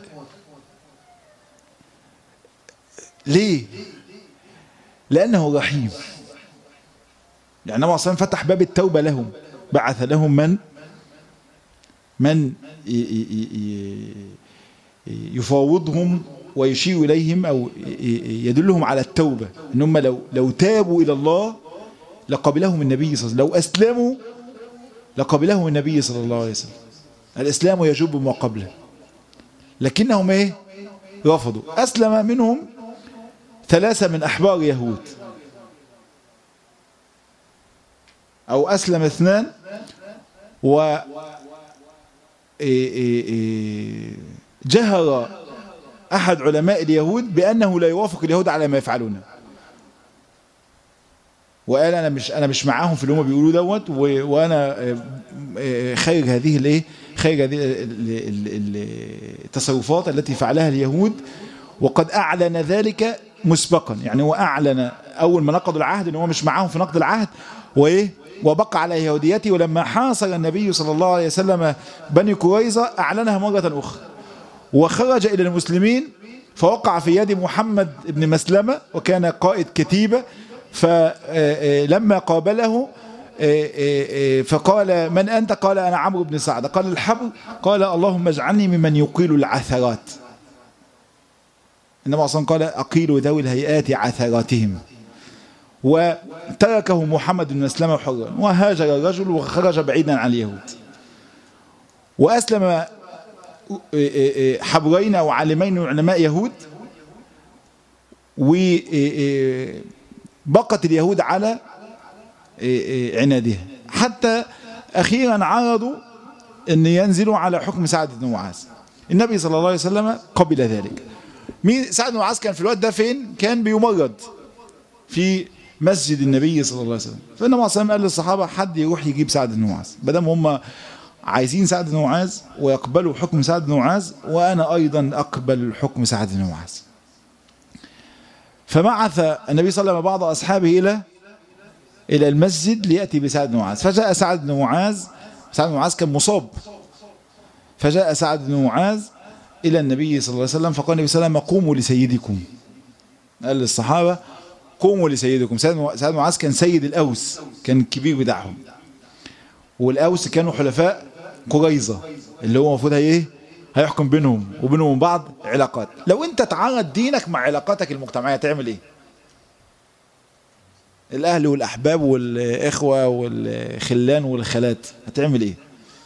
ليه لانه رحيم يعني النبي اصلا فتح باب التوبه لهم بعث لهم من من يفاوضهم ويشير اليهم او يدلهم على التوبه ان هم لو لو تابوا الى الله لقبلهم النبي صلى الله عليه وسلم لو أسلموا لقبلهم النبي صلى الله عليه وسلم الإسلام يجوب ما قبله لكنهم إيه رفضوا أسلم منهم ثلاثة من أحبار يهود أو أسلم اثنان و جهر أحد علماء اليهود بأنه لا يوافق اليهود على ما يفعلونه وقال انا مش انا مش معاهم في اللي هم بيقولوه دوت وانا خارج هذه الايه خارج هذه التصرفات التي فعلها اليهود وقد اعلن ذلك مسبقا يعني هو اعلن اول ما نقضوا العهد ان هو مش معاهم في نقض العهد وايه وبقى على يهوديته ولما حاصر النبي صلى الله عليه وسلم بني قريظه اعلنها مره اخرى وخرج الى المسلمين فوقع في يد محمد بن مسلمه وكان قائد كتيبه فلما قابله فقال من أنت قال أنا عمرو بن سعد قال الحبر قال اللهم اجعلني ممن يقيل العثرات إنما أصلا قال أقيل ذوي الهيئات عثراتهم وتركه محمد بن مسلمة حرا وهاجر الرجل وخرج بعيدا عن اليهود وأسلم حبرين أو عالمين من علماء يهود وبقت اليهود على عنادها حتى أخيرا عرضوا أن ينزلوا على حكم سعد بن معاذ النبي صلى الله عليه وسلم قبل ذلك مين سعد بن معاذ كان في الوقت ده فين كان بيمرض في مسجد النبي صلى الله عليه وسلم فالنبي صلى الله عليه وسلم قال للصحابة حد يروح يجيب سعد بن معاذ بدل هم عايزين سعد بن معاذ ويقبلوا حكم سعد بن معاذ وأنا أيضا أقبل حكم سعد بن معاذ فبعث النبي صلى الله عليه وسلم بعض أصحابه إلى إلى المسجد ليأتي بسعد بن معاذ فجاء سعد بن معاذ سعد بن معاذ كان مصاب فجاء سعد بن معاذ إلى النبي صلى الله عليه وسلم فقال النبي صلى الله عليه وسلم قوموا لسيدكم قال للصحابة قوموا لسيدكم سعد بن معاذ كان سيد الأوس كان الكبير بتاعهم والأوس كانوا حلفاء قريظة اللي هو المفروض ايه هيحكم بينهم وبينهم بعض علاقات لو انت تعرض دينك مع علاقاتك المجتمعية تعمل ايه الاهل والاحباب والاخوة والخلان والخالات هتعمل ايه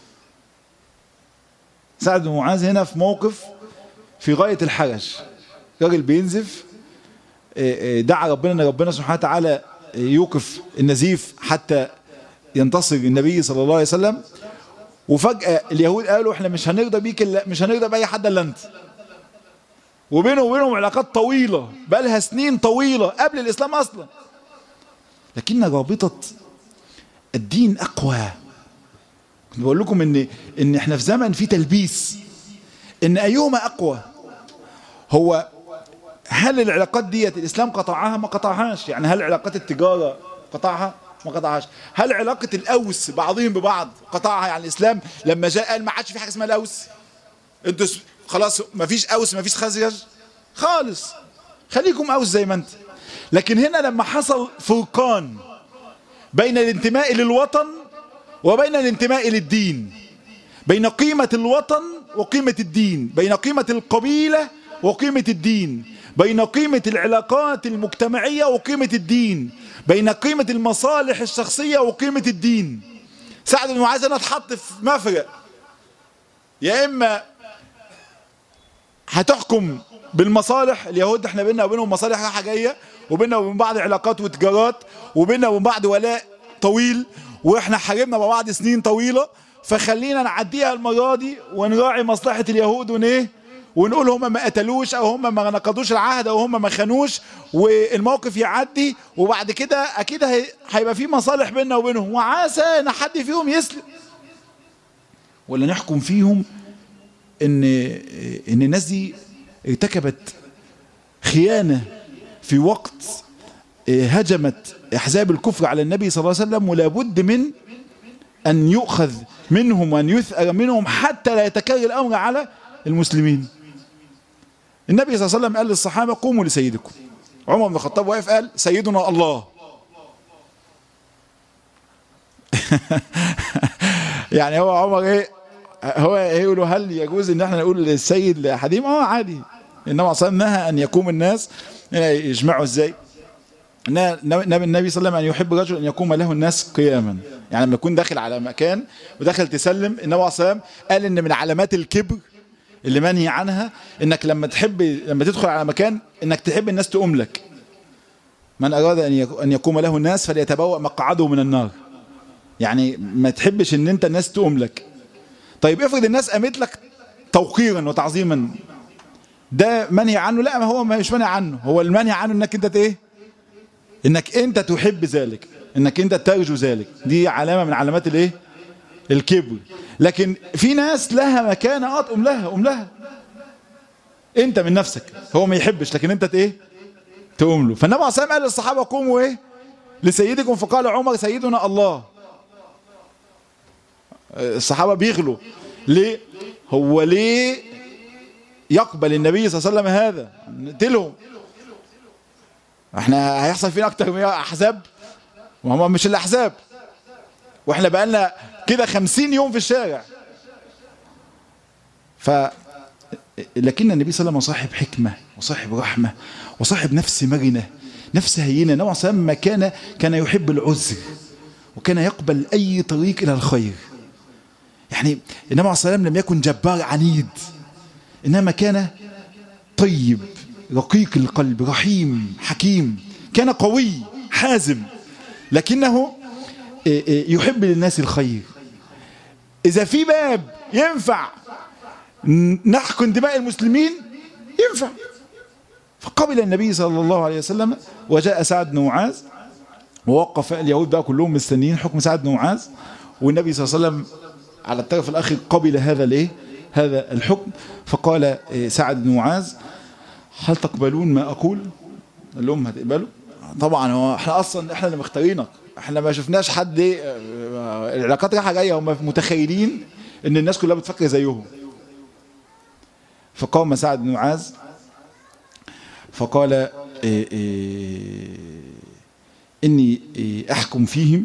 سعد بن معاذ هنا في موقف في غاية الحرج راجل بينزف دعا ربنا ان ربنا سبحانه وتعالى يوقف النزيف حتى ينتصر النبي صلى الله عليه وسلم وفجأة اليهود قالوا احنا مش هنرضى بيك الا مش هنرضى بأي حد الا انت وبينه وبينهم علاقات طويلة بقالها سنين طويلة قبل الإسلام أصلا لكن رابطة الدين أقوى كنت بقول لكم إن إن إحنا في زمن فيه تلبيس إن أيهما أقوى هو هل العلاقات ديت الإسلام قطعها ما قطعهاش يعني هل علاقات التجارة قطعها ما قطعهاش هل علاقة الأوس بعضهم ببعض قطعها يعني الإسلام لما جاء قال ما عادش في حاجة اسمها الأوس انتوا خلاص ما فيش أوس ما فيش خزرج خالص خليكم أوس زي ما انت لكن هنا لما حصل فرقان بين الانتماء للوطن وبين الانتماء للدين بين قيمة الوطن وقيمة الدين بين قيمة القبيلة وقيمة الدين بين قيمة العلاقات المجتمعية وقيمة الدين بين قيمة المصالح الشخصية وقيمة الدين سعد بن معاذ انا اتحط في مفرق يا اما هتحكم بالمصالح اليهود احنا بينا وبينهم مصالح رايحه جايه وبيننا وبين بعض علاقات وتجارات وبيننا وبين بعض ولاء طويل واحنا حاربنا مع بعض سنين طويله فخلينا نعديها المره دي ونراعي مصلحه اليهود ونيه ونقول هم ما قتلوش او هم ما نقضوش العهد او هم ما خانوش والموقف يعدي وبعد كده اكيد هيبقى في مصالح بيننا وبينهم وعسى ان حد فيهم يسلم ولا نحكم فيهم ان ان الناس دي ارتكبت خيانه في وقت هجمت احزاب الكفر على النبي صلى الله عليه وسلم ولا بد من ان يؤخذ منهم وان يثأر منهم حتى لا يتكرر الامر على المسلمين النبي صلى الله عليه وسلم قال للصحابة قوموا لسيدكم عمر بن الخطاب واقف قال سيدنا الله يعني هو عمر ايه هو يقولوا هل يجوز ان احنا نقول للسيد لحديم اه عادي انما صلى نهى ان يقوم الناس يجمعوا ازاي نبي النبي صلى الله عليه وسلم ان يحب الرجل ان يقوم له الناس قياما يعني لما يكون داخل على مكان ودخل تسلم النبي صلى الله عليه وسلم قال ان من علامات الكبر اللي منهي عنها انك لما تحب لما تدخل على مكان انك تحب الناس تقوم لك من اراد ان يقوم له الناس فليتبوأ مقعده من النار يعني ما تحبش ان انت الناس تقوم لك طيب افرض الناس قامت لك توقيرا وتعظيما ده منهي عنه لا ما هو مش منهي عنه هو المنهي عنه انك انت ايه انك انت تحب ذلك انك انت ترجو ذلك دي علامة من علامات الايه الكبر لكن في ناس لها مكانة اه تقوم لها قوم لها انت من نفسك هو ما يحبش لكن انت ايه تقوم له فالنبي عليه الصلاه قال للصحابه قوموا ايه لسيدكم فقال عمر سيدنا الله الصحابه بيغلوا ليه هو ليه يقبل النبي صلى الله عليه وسلم هذا نقتلهم احنا هيحصل فينا اكتر من احزاب وهم مش الاحزاب واحنا بقالنا كده خمسين يوم في الشارع ف لكن النبي صلى الله عليه وسلم صاحب حكمة وصاحب رحمة وصاحب نفس مرنة نفس هينة نوع صلى ما كان كان يحب العذر وكان يقبل أي طريق إلى الخير يعني النبي عليه الصلاة لم يكن جبار عنيد إنما كان طيب رقيق القلب رحيم حكيم كان قوي حازم لكنه يحب للناس الخير إذا في باب ينفع نحكم دماء المسلمين ينفع فقبل النبي صلى الله عليه وسلم وجاء سعد بن معاذ ووقف اليهود بقى كلهم مستنيين حكم سعد بن معاذ والنبي صلى الله عليه وسلم على الطرف الآخر قبل هذا الايه هذا الحكم فقال سعد بن معاذ هل تقبلون ما أقول قال لهم هتقبلوا طبعا هو احنا اصلا احنا اللي مختارينك احنا ما شفناش حد ايه العلاقات رايحه جايه هم متخيلين ان الناس كلها بتفكر زيهم فقام سعد بن معاذ فقال إيه إيه إني إيه أحكم فيهم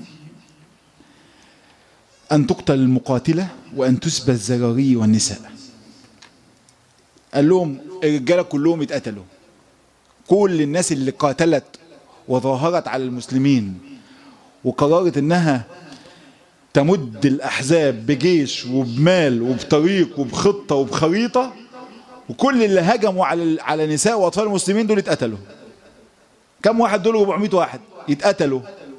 أن تقتل المقاتلة وأن تسبى الزراري والنساء قال لهم الرجالة كلهم اتقتلوا كل الناس اللي قاتلت وظاهرت على المسلمين وقررت انها تمد الاحزاب بجيش وبمال وبطريق وبخطه وبخريطه وكل اللي هجموا على على نساء واطفال المسلمين دول اتقتلوا كم واحد دول 400 واحد يتقتلوا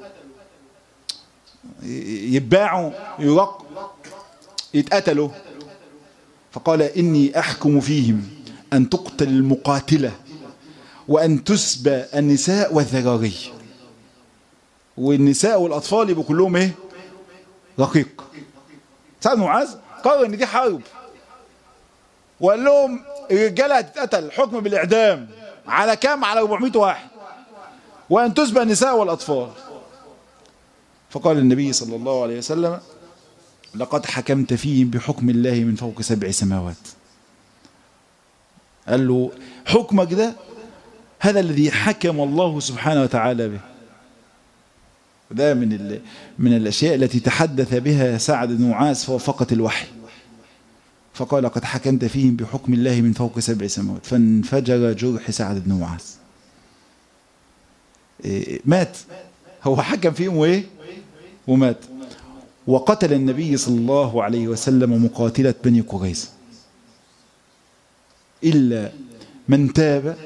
يتباعوا يرق يتقتلوا فقال إني أحكم فيهم أن تقتل المقاتلة وأن تسبى النساء والذراري والنساء والأطفال يبقوا كلهم إيه رقيق سعد معاذ قرر إن دي حرب وقال لهم الرجالة هتتقتل حكم بالإعدام على كام على 400 واحد وأن تسبى النساء والأطفال فقال النبي صلى الله عليه وسلم لقد حكمت فيهم بحكم الله من فوق سبع سماوات قال له حكمك ده هذا الذي حكم الله سبحانه وتعالى به وده من من الاشياء التي تحدث بها سعد بن معاذ فوافقت الوحي فقال قد حكمت فيهم بحكم الله من فوق سبع سماوات فانفجر جرح سعد بن معاذ مات هو حكم فيهم وايه ومات وقتل النبي صلى الله عليه وسلم مقاتلة بني قريظة إلا من تاب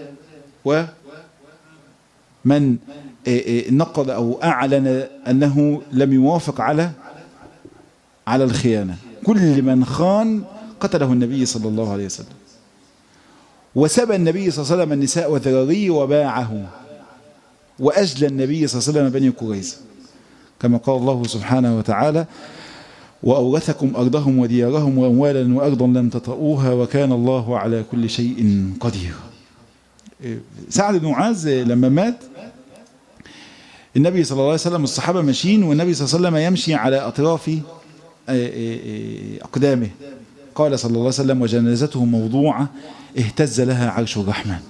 ومن نقض أو أعلن أنه لم يوافق على على الخيانة كل من خان قتله النبي صلى الله عليه وسلم وسبى النبي صلى الله عليه وسلم النساء والذراري وباعه وأجلى النبي صلى الله عليه وسلم بني قريظة كما قال الله سبحانه وتعالى وأورثكم أرضهم وديارهم وأموالا وأرضا لم تطئوها وكان الله على كل شيء قدير سعد بن معاذ لما مات النبي صلى الله عليه وسلم الصحابة ماشيين والنبي صلى الله عليه وسلم يمشي على أطراف أقدامه قال صلى الله عليه وسلم وجنازته موضوعة اهتز لها عرش الرحمن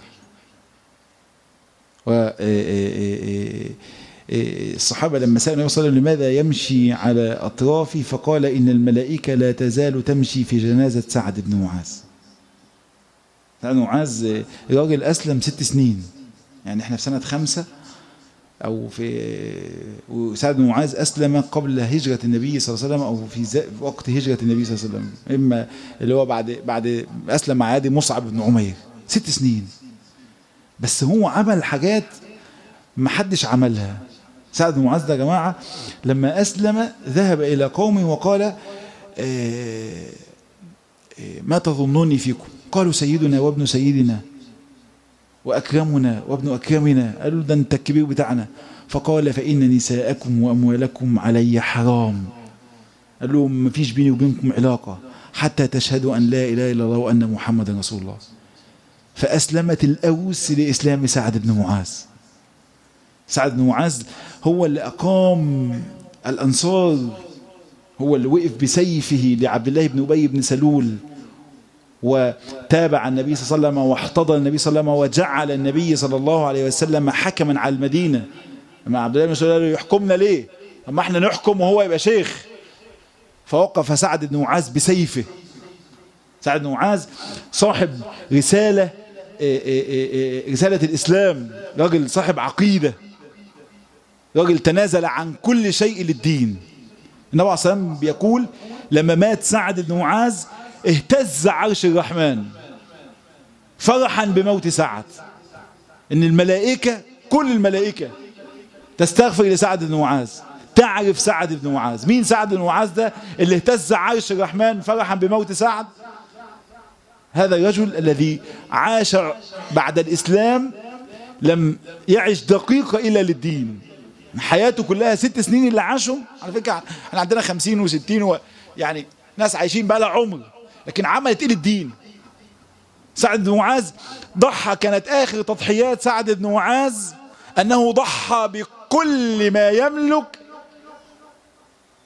و الصحابة لما سألوا النبي صلى الله عليه وسلم لماذا يمشي على أطرافي فقال إن الملائكة لا تزال تمشي في جنازة سعد بن معاذ سعد بن معاذ راجل أسلم ست سنين يعني احنا في سنة خمسة أو في وسعد بن معاذ أسلم قبل هجرة النبي صلى الله عليه وسلم أو في وقت هجرة النبي صلى الله عليه وسلم إما اللي هو بعد بعد أسلم مع عادي مصعب بن عمير ست سنين بس هو عمل حاجات ما حدش عملها سعد بن معاذ ده يا جماعة لما أسلم ذهب إلى قومه وقال ما تظنوني فيكم قالوا سيدنا وابن سيدنا وأكرمنا وابن أكرمنا قالوا ده أنت الكبير بتاعنا فقال فإن نساءكم وأموالكم علي حرام قال لهم ما فيش بيني وبينكم علاقة حتى تشهدوا أن لا إله إلا الله وأن محمد رسول الله فأسلمت الأوس لإسلام سعد بن معاذ سعد بن معاذ هو اللي أقام الأنصار هو اللي وقف بسيفه لعبد الله بن أبي بن سلول وتابع النبي صلى الله عليه وسلم واحتضن النبي صلى الله عليه وسلم وجعل النبي صلى الله عليه وسلم حكما على المدينة لما عبد الله بن سلول قال له يحكمنا ليه أما احنا نحكم وهو يبقى شيخ فوقف سعد بن معاذ بسيفه سعد بن معاذ صاحب رسالة رسالة الإسلام راجل صاحب عقيدة راجل تنازل عن كل شيء للدين النبي عليه الصلاة والسلام بيقول لما مات سعد بن معاذ اهتز عرش الرحمن فرحا بموت سعد ان الملائكة كل الملائكة تستغفر لسعد بن معاذ تعرف سعد بن معاذ مين سعد بن معاذ ده اللي اهتز عرش الرحمن فرحا بموت سعد هذا الرجل الذي عاش بعد الإسلام لم يعش دقيقة إلا للدين حياته كلها ست سنين اللي عاشهم على فكرة احنا عندنا خمسين وستين و يعني ناس عايشين بقى لها عمر لكن عملت ايه للدين سعد بن معاذ ضحى كانت آخر تضحيات سعد بن معاذ أنه ضحى بكل ما يملك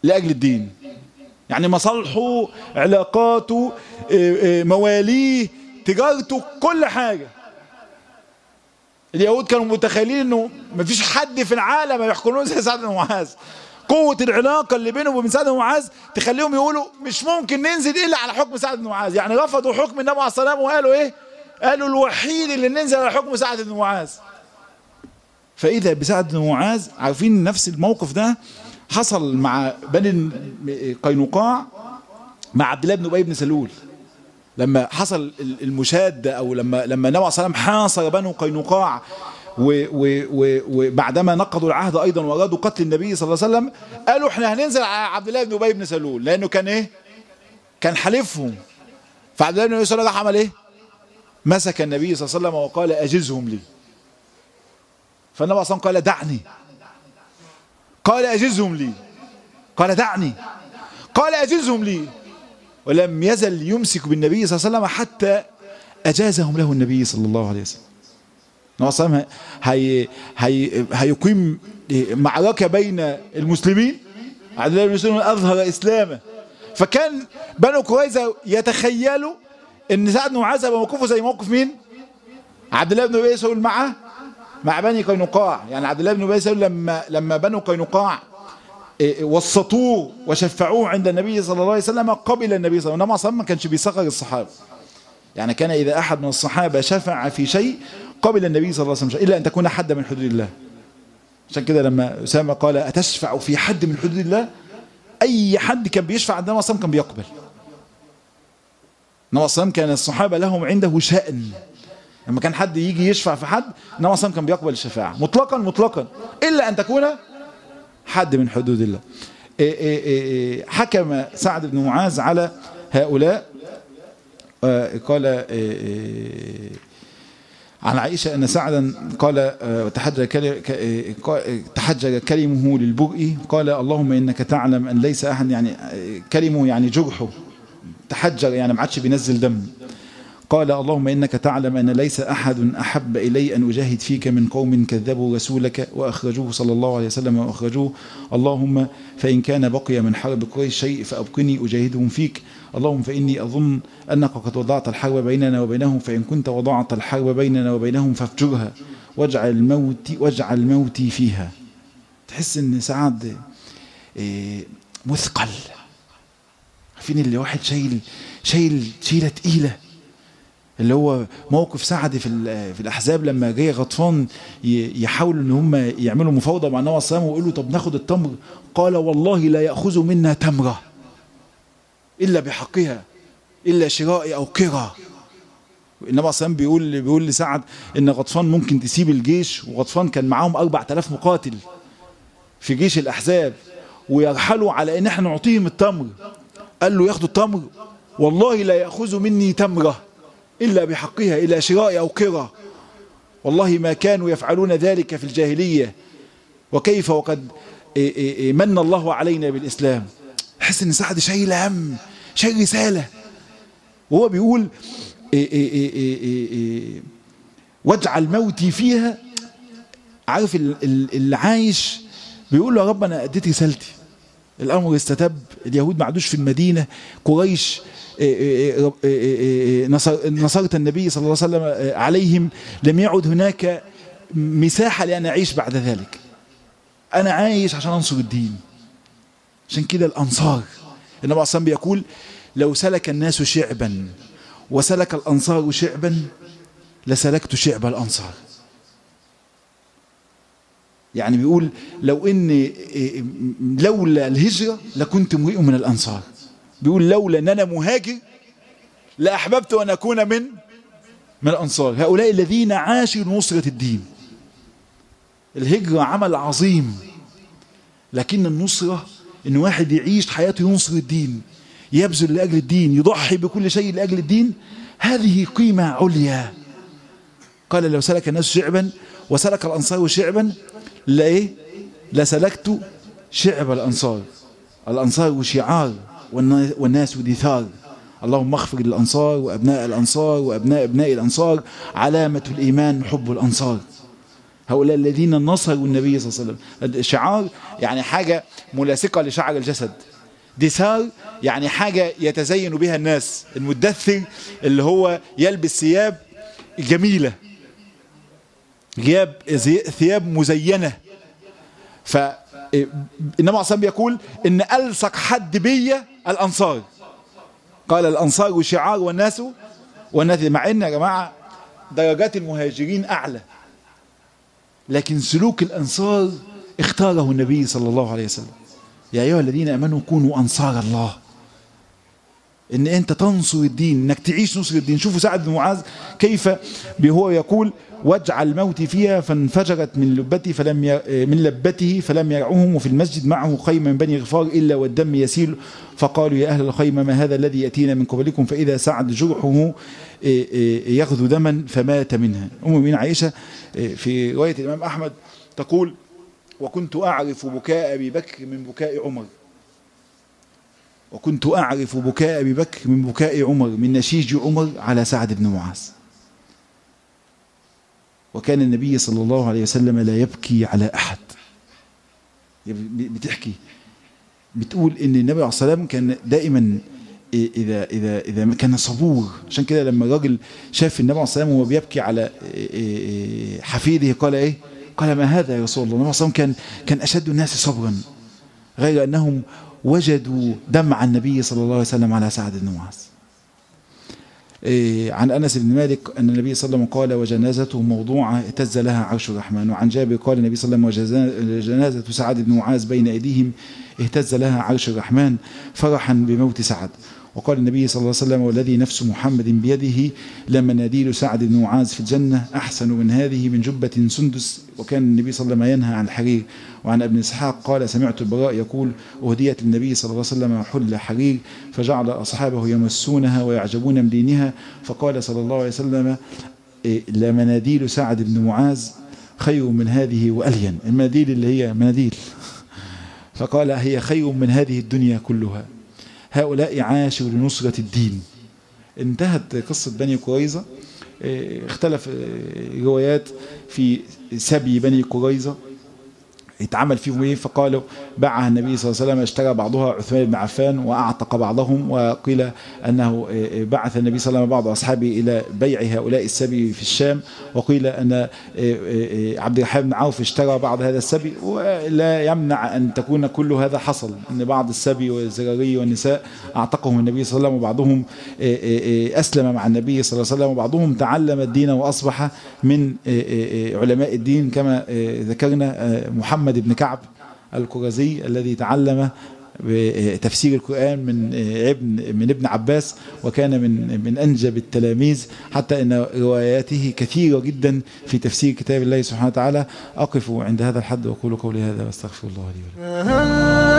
لأجل الدين يعني مصالحه علاقاته مواليه تجارته كل حاجة اليهود كانوا متخيلين انه مفيش حد في العالم يحكمون زي سعد بن معاذ قوة العلاقة اللي بينهم وبين سعد بن معاذ تخليهم يقولوا مش ممكن ننزل إلا على حكم سعد بن معاذ يعني رفضوا حكم النبي عليه الصلاة والسلام وقالوا إيه قالوا الوحيد اللي ننزل على حكم سعد بن معاذ فإذا بسعد بن معاذ عارفين نفس الموقف ده حصل مع بني قينقاع مع عبد الله بن أبي بن سلول لما حصل المشادة أو لما لما النبي عليه الصلاة والسلام حاصر بنو قينقاع وبعدما نقضوا العهد ايضا وارادوا قتل النبي صلى الله عليه وسلم قالوا احنا هننزل على عبد الله بن ابي بن سلول لانه كان ايه كان حليفهم فعبد الله بن ابي سلول راح عمل ايه مسك النبي صلى الله عليه وسلم وقال اجزهم لي فالنبي صلى الله عليه وسلم قال دعني قال اجزهم لي قال دعني قال اجزهم لي ولم يزل يمسك بالنبي صلى الله عليه وسلم حتى اجازهم له النبي صلى الله عليه وسلم النبي صلى الله عليه وسلم هي هي هيقيم معركة بين المسلمين عبد الله بن مسلم أظهر إسلامه فكان بنو قريظة يتخيلوا ان سعد بن معاذ هيبقى موقفه زي موقف مين؟ عبد الله بن ابي سلول مع مع بني قينقاع يعني عبد الله بن ابي سلول لما لما بنو قينقاع وسطوه وشفعوه عند النبي صلى الله عليه وسلم قبل النبي صلى الله عليه وسلم ما كانش بيصغر الصحابه يعني كان إذا أحد من الصحابة شفع في شيء قبل النبي صلى الله عليه وسلم إلا أن تكون حد من حدود الله عشان كده لما أسامة قال أتشفع في حد من حدود الله أي حد كان بيشفع عند النبي صلى الله عليه وسلم كان بيقبل النبي صلى كان الصحابة لهم عنده شأن لما كان حد يجي يشفع في حد النبي صلى كان بيقبل الشفاعة مطلقا مطلقا إلا أن تكون حد من حدود الله إيه إيه إيه حكم سعد بن معاذ على هؤلاء قال عن عائشة أن سعدا قال تحجر, تحجر كلمه للبرء قال اللهم إنك تعلم أن ليس أحد يعني كلمه يعني جرحه تحجر يعني ما عادش بينزل دم قال اللهم إنك تعلم أن ليس أحد أحب إلي أن أجاهد فيك من قوم كذبوا رسولك وأخرجوه صلى الله عليه وسلم وأخرجوه اللهم فإن كان بقي من حرب قريش شيء فأبقني أجاهدهم فيك اللهم فإني أظن أنك قد وضعت الحرب بيننا وبينهم فإن كنت وضعت الحرب بيننا وبينهم فافجرها واجعل الموت واجعل موتي فيها تحس ان سعد مثقل عارفين اللي واحد شايل شايل شيله تقيله اللي هو موقف سعد في في الاحزاب لما جه غطفان يحاولوا ان هم يعملوا مفاوضه مع النبي صلى الله عليه وسلم ويقولوا طب ناخد التمر قال والله لا ياخذ منا تمره الا بحقها الا شراء او قرى النبي صلى الله بيقول بيقول لسعد ان غطفان ممكن تسيب الجيش وغطفان كان معاهم 4000 مقاتل في جيش الاحزاب ويرحلوا على ان احنا نعطيهم التمر قال له ياخدوا التمر والله لا ياخذ مني تمره إلا بحقها إلى شراء أو قرى والله ما كانوا يفعلون ذلك في الجاهلية وكيف وقد من الله علينا بالإسلام حس إن سعد شايل هم شايل رسالة وهو بيقول واجعل موتي فيها عارف اللي عايش بيقول له يا رب أنا أديت رسالتي الأمر استتب اليهود ما عادوش في المدينة قريش نصرت النبي صلى الله عليه وسلم عليهم لم يعد هناك مساحة لأن أعيش بعد ذلك أنا عايش عشان أنصر الدين عشان كده الأنصار النبي عليه الصلاة بيقول لو سلك الناس شعبا وسلك الأنصار شعبا لسلكت شعب الأنصار يعني بيقول لو ان لولا الهجرة لكنت امرئ من الأنصار بيقول لولا ان انا مهاجر لاحببت ان اكون من من الانصار هؤلاء الذين عاشوا نصرة الدين الهجرة عمل عظيم لكن النصرة ان واحد يعيش حياته ينصر الدين يبذل لاجل الدين يضحي بكل شيء لاجل الدين هذه قيمة عليا قال لو سلك الناس شعبا وسلك الانصار شعبا لا ايه لسلكت شعب الانصار الانصار شعار والناس دثار اللهم اغفر للأنصار وأبناء الأنصار وأبناء أبناء الأنصار علامة الإيمان حب الأنصار هؤلاء الذين نصروا النبي صلى الله عليه وسلم شعار يعني حاجة ملاصقة لشعر الجسد دثار يعني حاجة يتزين بها الناس المدثر اللي هو يلبس ثياب جميلة ثياب ثياب مزينة ف انما عصام بيقول ان الصق حد بيا الانصار قال الانصار شعار والناس والناس مع ان يا جماعه درجات المهاجرين اعلى لكن سلوك الانصار اختاره النبي صلى الله عليه وسلم يا ايها الذين امنوا كونوا انصار الله ان انت تنصر الدين انك تعيش نصر الدين شوفوا سعد بن معاذ كيف هو يقول واجعل موتي فيها فانفجرت من لبتي فلم ي... من لبته فلم يرعهم وفي المسجد معه خيمة من بني غفار إلا والدم يسيل فقالوا يا أهل الخيمة ما هذا الذي يأتينا من قبلكم فإذا سعد جرحه يغذو دما فمات منها أم من عائشة في رواية الإمام أحمد تقول وكنت أعرف بكاء أبي بكر من بكاء عمر وكنت أعرف بكاء أبي بكر من بكاء عمر من نشيج عمر على سعد بن معاذ وكان النبي صلى الله عليه وسلم لا يبكي على أحد بتحكي بتقول ان النبي عليه الصلاه والسلام كان دائما اذا اذا اذا كان صبور عشان كده لما الراجل شاف النبي عليه الصلاه والسلام وهو بيبكي على حفيده قال ايه قال ما هذا يا رسول الله النبي عليه الصلاه والسلام كان كان اشد الناس صبرا غير انهم وجدوا دمع النبي صلى الله عليه وسلم على سعد بن معاذ عن أنس بن مالك أن النبي صلى الله عليه وسلم قال وجنازته موضوعة اهتز لها عرش الرحمن وعن جابر قال النبي صلى الله عليه وسلم وجنازة سعد بن معاذ بين أيديهم اهتز لها عرش الرحمن فرحا بموت سعد وقال النبي صلى الله عليه وسلم والذي نفس محمد بيده لمناديل سعد بن معاذ في الجنة أحسن من هذه من جبة سندس وكان النبي صلى الله عليه وسلم ينهى عن الحرير وعن ابن إسحاق قال سمعت البراء يقول أهديت النبي صلى الله عليه وسلم حل حرير فجعل أصحابه يمسونها ويعجبون من دينها فقال صلى الله عليه وسلم لمناديل سعد بن معاذ خير من هذه وألين المناديل اللي هي مناديل فقال هي خير من هذه الدنيا كلها هؤلاء عاشوا لنصرة الدين انتهت قصة بني قريظة اختلف روايات في سبي بني قريظة اتعمل فيهم ايه فقالوا باعها النبي صلى الله عليه وسلم اشترى بعضها عثمان بن عفان واعتق بعضهم وقيل انه بعث النبي صلى الله عليه وسلم بعض اصحابه الى بيع هؤلاء السبي في الشام وقيل ان عبد الرحمن بن عوف اشترى بعض هذا السبي ولا يمنع ان تكون كل هذا حصل ان بعض السبي والزراري والنساء اعتقهم النبي صلى الله عليه وسلم وبعضهم اسلم مع النبي صلى الله عليه وسلم وبعضهم تعلم الدين واصبح من علماء الدين كما ذكرنا محمد محمد بن كعب الكرزي الذي تعلم تفسير القرآن من ابن من ابن عباس وكان من من أنجب التلاميذ حتى أن رواياته كثيرة جدا في تفسير كتاب الله سبحانه وتعالى أقف عند هذا الحد وأقول قولي هذا واستغفر الله لي ولكم